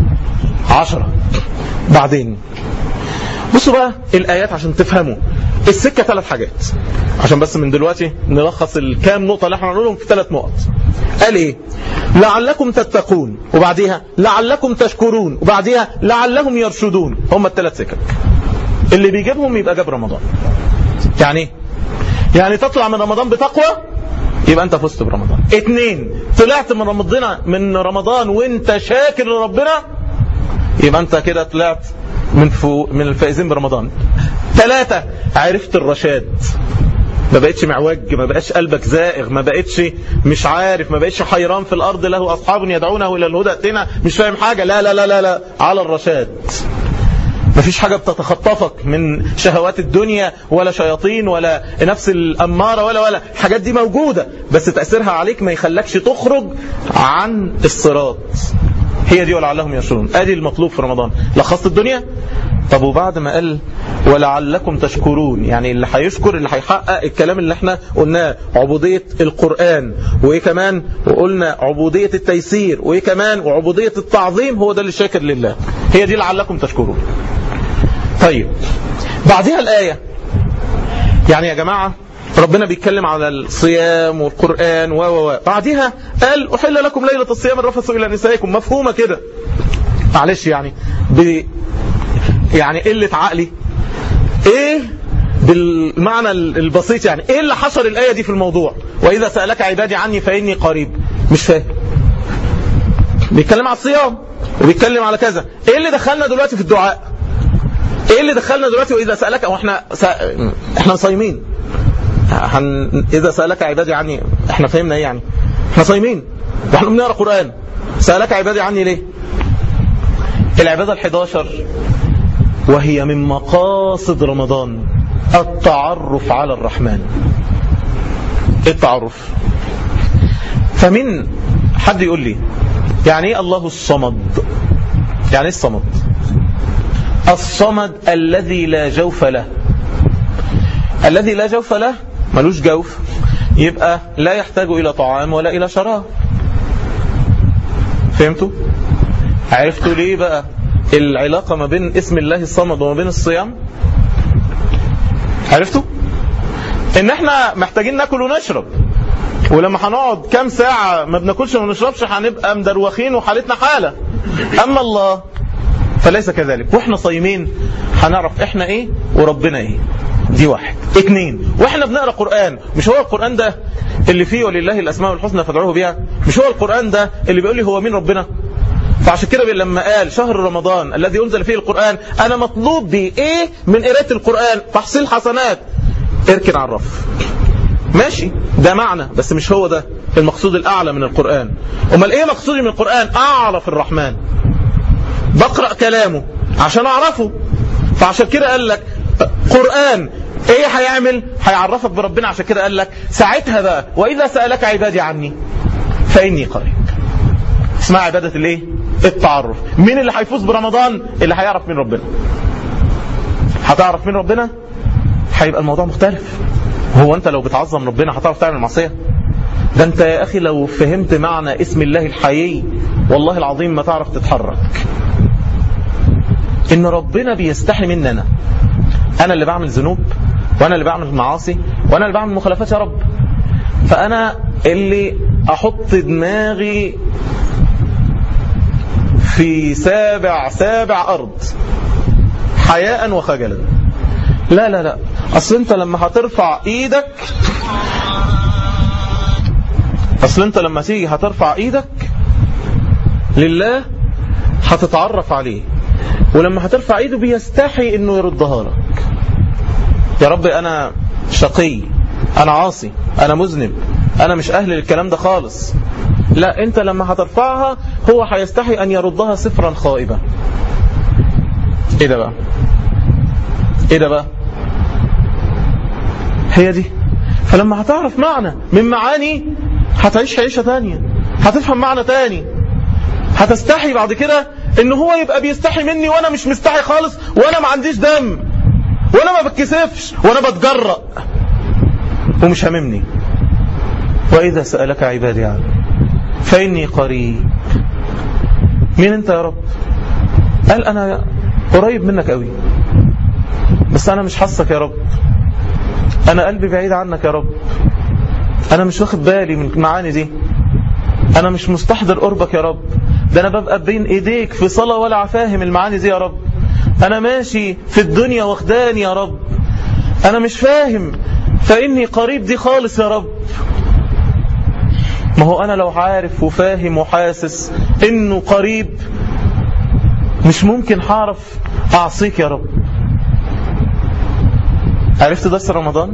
عشرة بعدين بصوا بقى الآيات عشان تفهموا السكة ثلاث حاجات عشان بس من دلوقتي نلخص الكام نقطة اللي احنا هنقولهم في ثلاث نقط قال ايه لعلكم تتقون وبعديها لعلكم تشكرون وبعديها لعلهم يرشدون هم الثلاث سكك اللي بيجيبهم يبقى جاب رمضان يعني ايه يعني تطلع من رمضان بتقوى يبقى انت فزت برمضان اتنين طلعت من رمضان من رمضان وانت شاكر لربنا يبقى انت كده طلعت من فوق من الفائزين برمضان ثلاثة عرفت الرشاد ما بقتش معوج ما بقاش قلبك زائغ ما بقتش مش عارف ما بقتش حيران في الأرض له أصحاب يدعونه إلى الهدى اتنا مش فاهم حاجة لا لا لا لا, لا على الرشاد ما فيش حاجة بتتخطفك من شهوات الدنيا ولا شياطين ولا نفس الأمارة ولا ولا الحاجات دي موجودة بس تأثيرها عليك ما يخلكش تخرج عن الصراط هي دي ولعلهم يشرون ادي المطلوب في رمضان لخصت الدنيا طب وبعد ما قال ولعلكم تشكرون يعني اللي هيشكر اللي هيحقق الكلام اللي احنا قلناه عبودية القرآن وايه كمان وقلنا عبودية التيسير وايه كمان وعبودية التعظيم هو ده اللي شاكر لله هي دي لعلكم تشكرون طيب بعدها الآية يعني يا جماعة ربنا بيتكلم على الصيام والقرآن و و بعدها قال أحل لكم ليلة الصيام الرفث إلى نسائكم مفهومة كده معلش يعني ب يعني قلة عقلي ايه بالمعنى البسيط يعني ايه اللي حصر الآية دي في الموضوع وإذا سألك عبادي عني فإني قريب مش فاهم بيتكلم على الصيام وبيتكلم على كذا ايه اللي دخلنا دلوقتي في الدعاء ايه اللي دخلنا دلوقتي واذا سالك او احنا سا... احنا صايمين هن... اذا سالك عبادي عني احنا فهمنا ايه يعني احنا صايمين واحنا بنقرا قران سالك عبادي عني ليه العباده ال11 وهي من مقاصد رمضان التعرف على الرحمن التعرف فمن حد يقول لي يعني ايه الله الصمد يعني ايه الصمد الصمد الذي لا جوف له الذي لا جوف له ملوش جوف يبقى لا يحتاج إلى طعام ولا إلى شراب فهمتوا عرفتوا ليه بقى العلاقة ما بين اسم الله الصمد وما بين الصيام عرفتوا ان احنا محتاجين ناكل ونشرب ولما هنقعد كام ساعة ما بناكلش وما نشربش هنبقى مدروخين وحالتنا حالة اما الله فليس كذلك واحنا صايمين هنعرف احنا ايه وربنا ايه دي واحد اتنين واحنا بنقرا قران مش هو القران ده اللي فيه ولله الاسماء الحسنى فادعوه بها مش هو القران ده اللي بيقول لي هو مين ربنا فعشان كده لما قال شهر رمضان الذي انزل فيه القران انا مطلوب بي ايه من قراءه القران تحصيل حسنات اركن على الرف ماشي ده معنى بس مش هو ده المقصود الاعلى من القران امال ايه مقصودي من القران اعرف الرحمن بقرأ كلامه عشان أعرفه فعشان كده قال لك قرآن ايه هيعمل هيعرفك بربنا عشان كده قال لك ساعتها بقى وإذا سألك عبادي عني فإني قريب اسمها عبادة الايه التعرف مين اللي هيفوز برمضان اللي هيعرف مين ربنا هتعرف مين ربنا هيبقى الموضوع مختلف هو انت لو بتعظم ربنا هتعرف تعمل معصيه ده انت يا اخي لو فهمت معنى اسم الله الحيي والله العظيم ما تعرف تتحرك ان ربنا بيستحي مني انا انا اللي بعمل ذنوب وانا اللي بعمل معاصي وانا اللي بعمل مخالفات يا رب فانا اللي احط دماغي في سابع سابع ارض حياء وخجلا لا لا لا اصل انت لما هترفع ايدك اصل انت لما تيجي هترفع ايدك لله هتتعرف عليه ولما هترفع ايده بيستحي انه يردها لك يا رب انا شقي انا عاصي انا مذنب انا مش اهل للكلام ده خالص لا انت لما هترفعها هو هيستحي ان يردها صفرا خائبة ايه ده بقى ايه ده بقى هي دي فلما هتعرف معنى من معاني هتعيش عيشة تانية هتفهم معنى تاني هتستحي بعد كده ان هو يبقى بيستحي مني وانا مش مستحي خالص وانا ما عنديش دم وانا ما بتكسفش وانا بتجرأ ومش هممني واذا سألك عبادي عني فاني قريب مين انت يا رب قال انا قريب منك قوي بس انا مش حاسك يا رب انا قلبي بعيد عنك يا رب انا مش واخد بالي من المعاني دي انا مش مستحضر قربك يا رب ده انا ببقى بين ايديك في صلاة ولا فاهم المعاني دي يا رب انا ماشي في الدنيا واخداني يا رب انا مش فاهم فاني قريب دي خالص يا رب ما هو انا لو عارف وفاهم وحاسس انه قريب مش ممكن هعرف اعصيك يا رب عرفت درس رمضان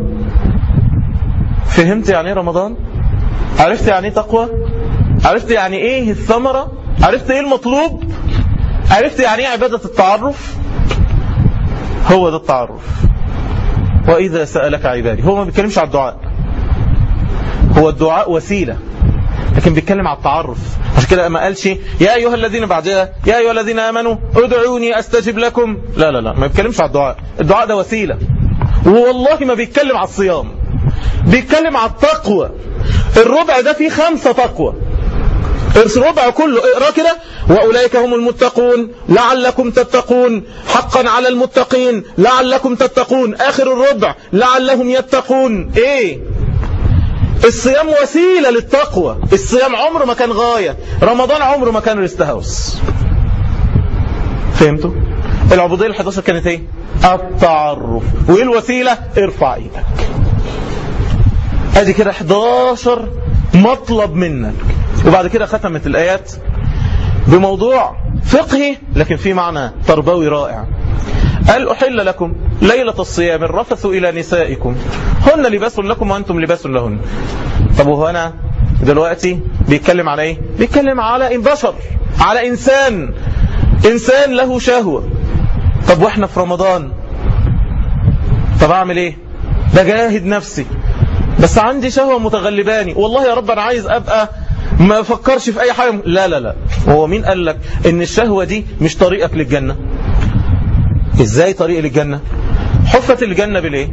فهمت يعني ايه رمضان عرفت يعني ايه تقوى عرفت يعني ايه الثمرة عرفت ايه المطلوب عرفت يعني ايه عبادة التعرف هو ده التعرف واذا سألك عبادي هو ما بيتكلمش على الدعاء هو الدعاء وسيلة لكن بيتكلم على التعرف عشان كده ما قالش يا ايها الذين بعدها يا ايها الذين امنوا ادعوني استجب لكم لا لا لا ما بيتكلمش على الدعاء الدعاء ده وسيله والله ما بيتكلم على الصيام بيتكلم على التقوى الربع ده فيه خمسة تقوى الربع كله اقرا كده واولئك هم المتقون لعلكم تتقون حقا على المتقين لعلكم تتقون اخر الربع لعلهم يتقون ايه الصيام وسيلة للتقوى الصيام عمره ما كان غاية رمضان عمره ما كان ريست هاوس فهمتوا العبودية ال 11 كانت ايه التعرف وايه الوسيلة ارفع ايدك ادي كده 11 مطلب منك وبعد كده ختمت الايات بموضوع فقهي لكن في معنى تربوي رائع قال أحل لكم ليلة الصيام الرفث إلى نسائكم هن لباس لكم وأنتم لباس لهن طب وهو أنا دلوقتي بيتكلم على إيه بيتكلم على بشر على إنسان إنسان له شهوة طب وإحنا في رمضان طب أعمل إيه بجاهد نفسي بس عندي شهوة متغلباني والله يا رب أنا عايز أبقى ما أفكرش في أي حاجة لا لا لا هو مين قال لك إن الشهوة دي مش طريقك للجنة ازاي طريق للجنة حفت الجنة بالايه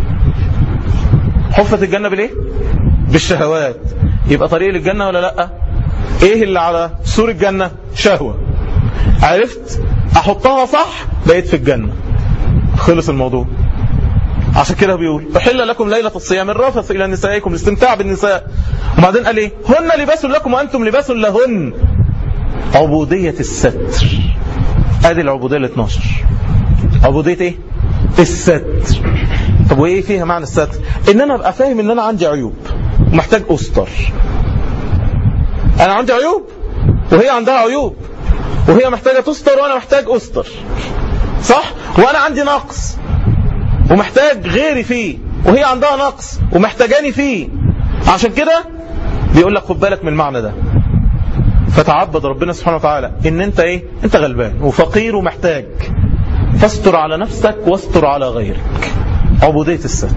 حفت الجنة بالايه بالشهوات يبقى طريق للجنة ولا لا ايه اللي على سور الجنة شهوة عرفت احطها صح بقيت في الجنة خلص الموضوع عشان كده بيقول احل لكم ليلة الصيام الرفث الى نسائكم الاستمتاع بالنساء وبعدين قال ايه هن لباس لكم وانتم لباس لهن عبودية الستر ادي العبودية ال 12 عبودية ايه الستر طب وايه فيها معنى الستر ان انا ابقى فاهم ان انا عندي عيوب ومحتاج استر انا عندي عيوب وهي عندها عيوب وهي محتاجة تستر وانا محتاج استر صح وانا عندي نقص ومحتاج غيري فيه وهي عندها نقص ومحتاجاني فيه عشان كده بيقول لك خد بالك من المعنى ده فتعبد ربنا سبحانه وتعالى ان انت ايه انت غلبان وفقير ومحتاج فاستر على نفسك واستر على غيرك عبودية الستر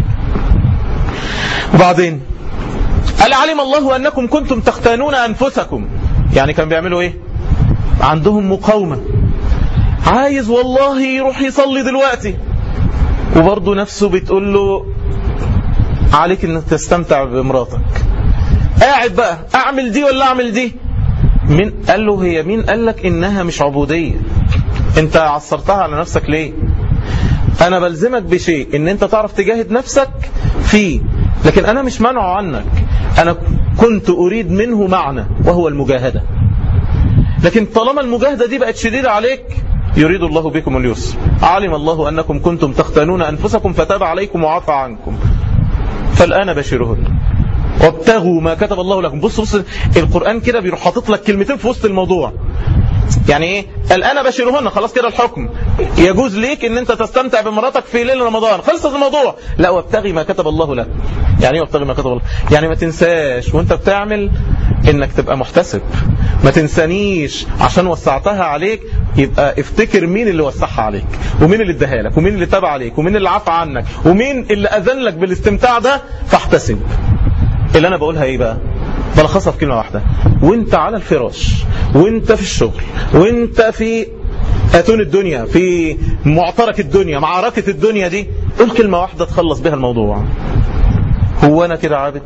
وبعدين قال علم الله أنكم كنتم تختانون أنفسكم يعني كان بيعملوا إيه عندهم مقاومة عايز والله يروح يصلي دلوقتي وبرضه نفسه بتقول له عليك انك تستمتع بمراتك قاعد بقى اعمل دي ولا اعمل دي مين قال له هي مين قال لك انها مش عبودية انت عصرتها على نفسك ليه انا بلزمك بشيء ان انت تعرف تجاهد نفسك فيه لكن انا مش منعه عنك انا كنت اريد منه معنى وهو المجاهدة لكن طالما المجاهدة دي بقت شديدة عليك يريد الله بكم اليسر علم الله أنكم كنتم تختانون أنفسكم فتاب عليكم وعفى عنكم فالآن بشرهن وابتغوا ما كتب الله لكم بص بص القرآن كده بيروح حاطط لك كلمتين في وسط الموضوع يعني ايه الآن بشرهن خلاص كده الحكم يجوز ليك ان انت تستمتع بمراتك في ليل رمضان خلصت الموضوع لا وابتغي ما كتب الله لك يعني ايه وابتغي ما كتب الله يعني ما تنساش وانت بتعمل انك تبقى محتسب ما تنسانيش عشان وسعتها عليك يبقى افتكر مين اللي وسعها عليك ومين اللي اداها لك ومين اللي تابع عليك ومين اللي عفى عنك ومين اللي اذن لك بالاستمتاع ده فاحتسب اللي انا بقولها ايه بقى بلخصها في كلمة واحدة وانت على الفراش وانت في الشغل وانت في اتون الدنيا في معترك الدنيا معركة الدنيا دي قول كلمة واحدة تخلص بها الموضوع هو انا كده عابد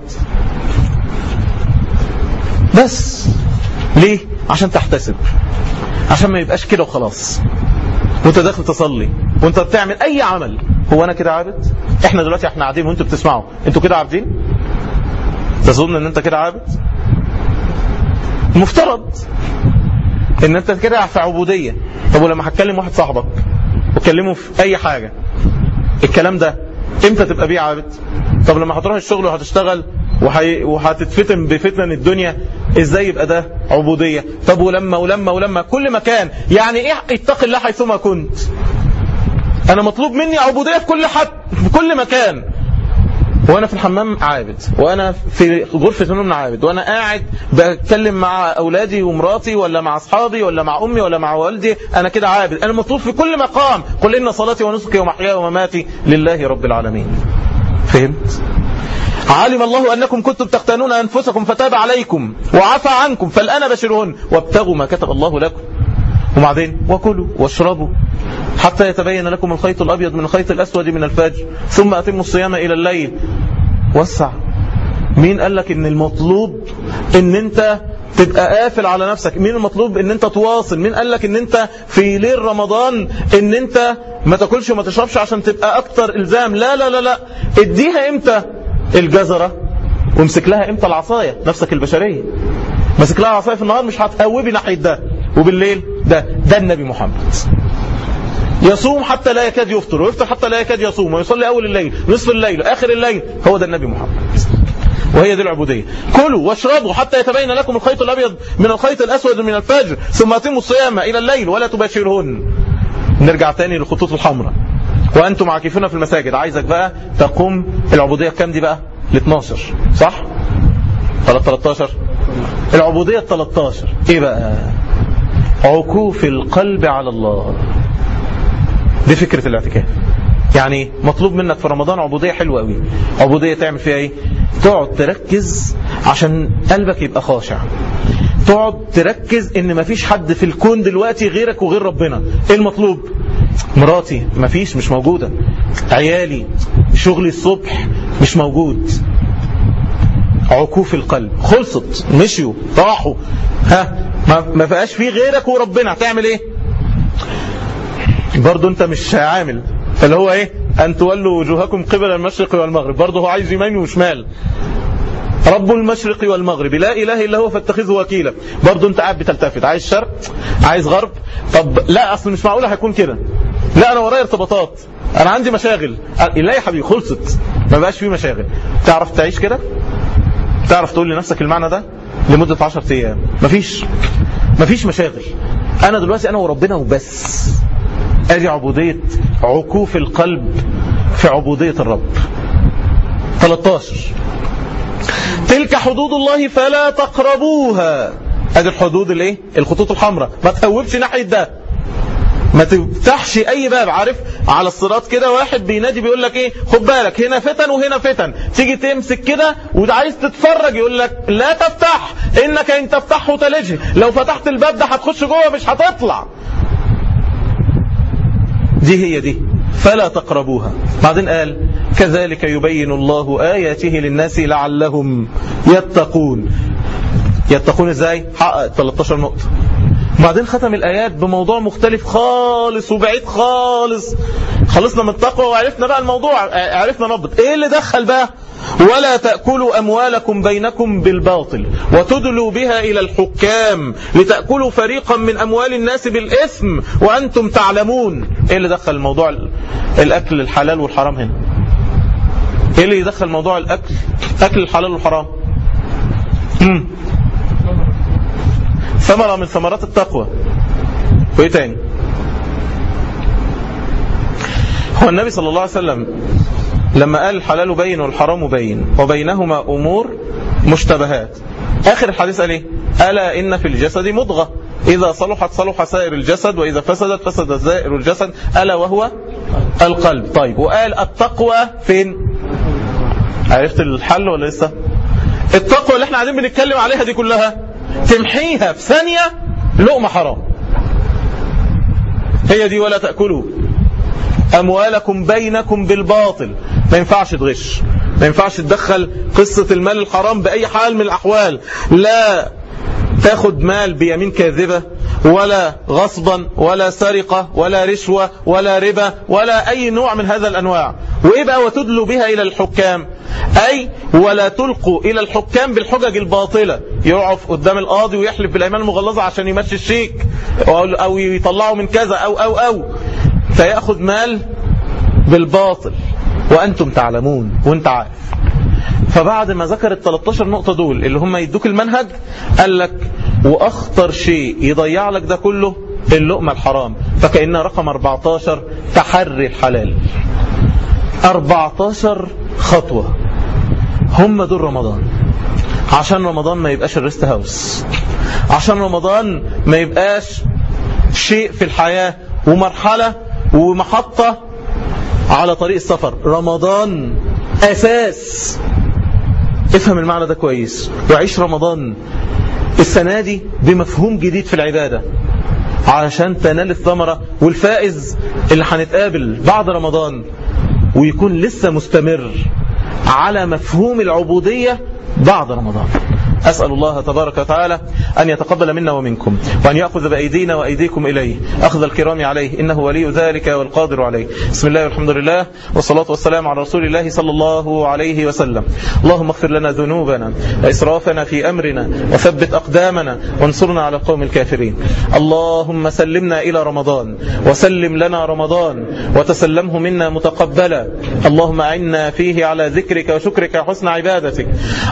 بس ليه عشان تحتسب عشان ما يبقاش كده وخلاص وانت داخل تصلي وانت بتعمل اي عمل هو انا كده عابد احنا دلوقتي احنا قاعدين وانتوا بتسمعوا انتوا كده عابدين تظن ان انت كده عابد مفترض ان انت كده في عبوديه طب ولما هتكلم واحد صاحبك وتكلمه في اي حاجه الكلام ده امتى تبقى بيه عابد طب لما هتروح الشغل وهتشتغل وحي... وهتتفتن بفتن الدنيا ازاي يبقى ده عبوديه طب ولما ولما ولما كل مكان يعني ايه اتق الله حيثما كنت انا مطلوب مني عبوديه في كل حد في كل مكان وانا في الحمام عابد وانا في غرفه النوم عابد وانا قاعد بتكلم مع اولادي ومراتي ولا مع اصحابي ولا مع امي ولا مع والدي انا كده عابد انا مطلوب في كل مقام قل ان صلاتي ونسكي ومحياي ومماتي لله رب العالمين فهمت علم الله أنكم كنتم تختانون أنفسكم فتاب عليكم وعفى عنكم فالآن بشرهن وابتغوا ما كتب الله لكم وبعدين وكلوا واشربوا حتى يتبين لكم الخيط الأبيض من الخيط الأسود من الفجر ثم أتموا الصيام إلى الليل وسع مين قال لك ان المطلوب ان انت تبقى قافل على نفسك مين المطلوب ان انت تواصل مين قال لك ان انت في ليل رمضان ان انت ما تاكلش وما تشربش عشان تبقى اكتر الزام لا لا لا لا اديها امتى الجزرة وامسك لها امتى العصاية نفسك البشرية مسك لها العصاية في النهار مش هتقوبي ناحية ده وبالليل ده ده النبي محمد يصوم حتى لا يكاد يفطر ويفطر حتى لا يكاد يصوم ويصلي أول الليل نصف الليل آخر الليل هو ده النبي محمد وهي دي العبودية كلوا واشربوا حتى يتبين لكم الخيط الأبيض من الخيط الأسود من الفجر ثم أتموا الصيام إلى الليل ولا تباشرهن نرجع تاني للخطوط الحمراء وأنتم عاكفون في المساجد عايزك بقى تقوم العبودية كام دي بقى ل 12 صح ولا 13 العبودية 13 ايه بقى عكوف القلب على الله دي فكرة الاعتكاف يعني مطلوب منك في رمضان عبودية حلوة قوي عبودية تعمل فيها ايه تقعد تركز عشان قلبك يبقى خاشع تقعد تركز ان مفيش حد في الكون دلوقتي غيرك وغير ربنا ايه المطلوب مراتي مفيش مش موجودة عيالي شغلي الصبح مش موجود عكوف القلب خلصت مشيوا راحوا ها ما بقاش فيه غيرك وربنا هتعمل ايه برضو انت مش عامل فاللي هو ايه ان تولوا وجوهكم قبل المشرق والمغرب برضه هو عايز يمين وشمال رب المشرق والمغرب لا اله الا هو فاتخذه وكيلا برضه انت قاعد بتلتفت عايز شرق عايز غرب طب لا اصل مش معقول هيكون كده لا انا ورايا ارتباطات انا عندي مشاغل لا يا حبيبي خلصت ما بقاش في مشاغل تعرف تعيش كده تعرف تقول لنفسك المعنى ده لمدة 10 ايام مفيش مفيش مشاغل انا دلوقتي انا وربنا وبس ادي عبودية عكوف القلب في عبودية الرب 13 تلك حدود الله فلا تقربوها ادي الحدود الايه الخطوط الحمراء ما تهوبش ناحية ده ما تفتحش اي باب عارف على الصراط كده واحد بينادي بيقول لك ايه خد بالك هنا فتن وهنا فتن تيجي تمسك كده وعايز تتفرج يقول لك لا تفتح انك ان تفتحه تلجه لو فتحت الباب ده هتخش جوه مش هتطلع دي هي دي فلا تقربوها بعدين قال كذلك يبين الله آياته للناس لعلهم يتقون يتقون ازاي حقق 13 نقطة بعدين ختم الآيات بموضوع مختلف خالص وبعيد خالص خلصنا من التقوى وعرفنا بقى الموضوع عرفنا نبض ايه اللي دخل بقى ولا تأكلوا أموالكم بينكم بالباطل وتدلوا بها إلى الحكام لتأكلوا فريقا من أموال الناس بالإثم وأنتم تعلمون إيه اللي دخل موضوع الأكل الحلال والحرام هنا إيه اللي يدخل موضوع الأكل أكل الحلال والحرام مم. ثمرة من ثمرات التقوى وإيه تاني هو النبي صلى الله عليه وسلم لما قال الحلال بين والحرام بين وبينهما أمور مشتبهات آخر الحديث قال إيه ألا إن في الجسد مضغة إذا صلحت صلح سائر الجسد وإذا فسدت فسد سائر الجسد ألا وهو القلب طيب وقال التقوى فين عرفت الحل ولا لسه التقوى اللي احنا قاعدين بنتكلم عليها دي كلها تمحيها في ثانية لقمة حرام هي دي ولا تأكلوا أموالكم بينكم بالباطل ما ينفعش تغش ما ينفعش تدخل قصة المال الحرام بأي حال من الأحوال لا تاخد مال بيمين كاذبة ولا غصبا ولا سرقة ولا رشوة ولا ربا ولا أي نوع من هذا الأنواع وإيه بقى وتدلوا بها إلى الحكام أي ولا تلقوا إلى الحكام بالحجج الباطلة يقف قدام القاضي ويحلف بالأيمان المغلظة عشان يمشي الشيك أو يطلعه من كذا أو أو أو فيأخذ مال بالباطل وأنتم تعلمون وانت عارف فبعد ما ذكر ال 13 نقطة دول اللي هم يدوك المنهج قال لك وأخطر شيء يضيع لك ده كله اللقمة الحرام فكأنها رقم 14 تحري الحلال 14 خطوة هم دول رمضان عشان رمضان ما يبقاش الريست هاوس عشان رمضان ما يبقاش شيء في الحياة ومرحلة ومحطة على طريق السفر رمضان أساس افهم المعنى ده كويس وعيش رمضان السنة دي بمفهوم جديد في العبادة علشان تنال الثمرة والفائز اللي هنتقابل بعد رمضان ويكون لسه مستمر على مفهوم العبودية بعد رمضان أسأل الله تبارك وتعالى أن يتقبل منا ومنكم وأن يأخذ بأيدينا وأيديكم إليه أخذ الكرام عليه إنه ولي ذلك والقادر عليه بسم الله والحمد لله والصلاة والسلام على رسول الله صلى الله عليه وسلم اللهم اغفر لنا ذنوبنا وإسرافنا في أمرنا وثبت أقدامنا وانصرنا على القوم الكافرين اللهم سلمنا إلى رمضان وسلم لنا رمضان وتسلمه منا متقبلا اللهم أعنا فيه على ذكرك وشكرك وحسن عبادتك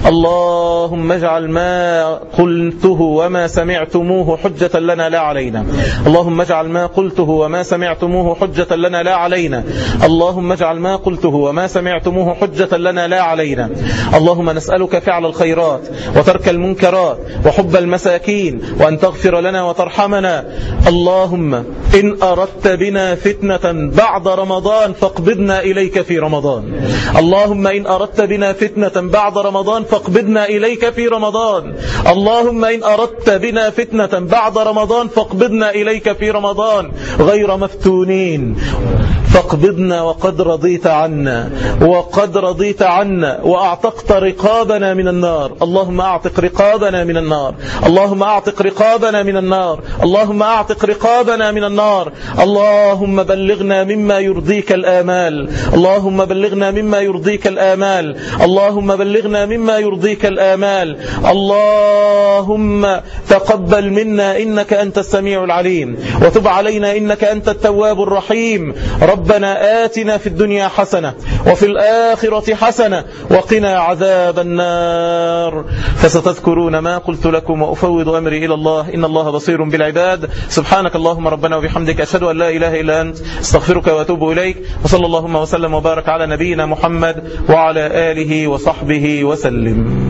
اللهم اجعل ما قلته وما سمعتموه حجة لنا لا علينا اللهم اجعل ما قلته وما سمعتموه حجة لنا لا علينا اللهم اجعل ما قلته وما سمعتموه حجة لنا لا علينا اللهم نسألك فعل الخيرات وترك المنكرات وحب المساكين وأن تغفر لنا وترحمنا اللهم إن أردت بنا فتنة بعد رمضان فاقبضنا إليك في رمضان اللهم إن أردت بنا فتنة بعد رمضان فاقبضنا إليك في رمضان اللهم إن أردت بنا فتنة بعد رمضان فاقبضنا إليك في رمضان غير مفتونين فاقبضنا وقد رضيت عنا وقد رضيت عنا وأعتقت رقابنا من النار اللهم أعتق رقابنا من النار اللهم أعتق رقابنا من النار اللهم أعتق رقابنا من النار اللهم بلغنا مما يرضيك الآمال اللهم بلغنا مما يرضيك الآمال اللهم بلغنا مما يرضيك الآمال اللهم تقبل منا إنك أنت السميع العليم وتب علينا إنك أنت التواب الرحيم ربنا آتنا في الدنيا حسنة وفي الآخرة حسنة وقنا عذاب النار فستذكرون ما قلت لكم وأفوض أمري إلى الله إن الله بصير بالعباد سبحانك اللهم ربنا وبحمدك أشهد أن لا إله إلا أنت استغفرك وأتوب إليك وصلى اللهم وسلم وبارك على نبينا محمد وعلى آله وصحبه وسلم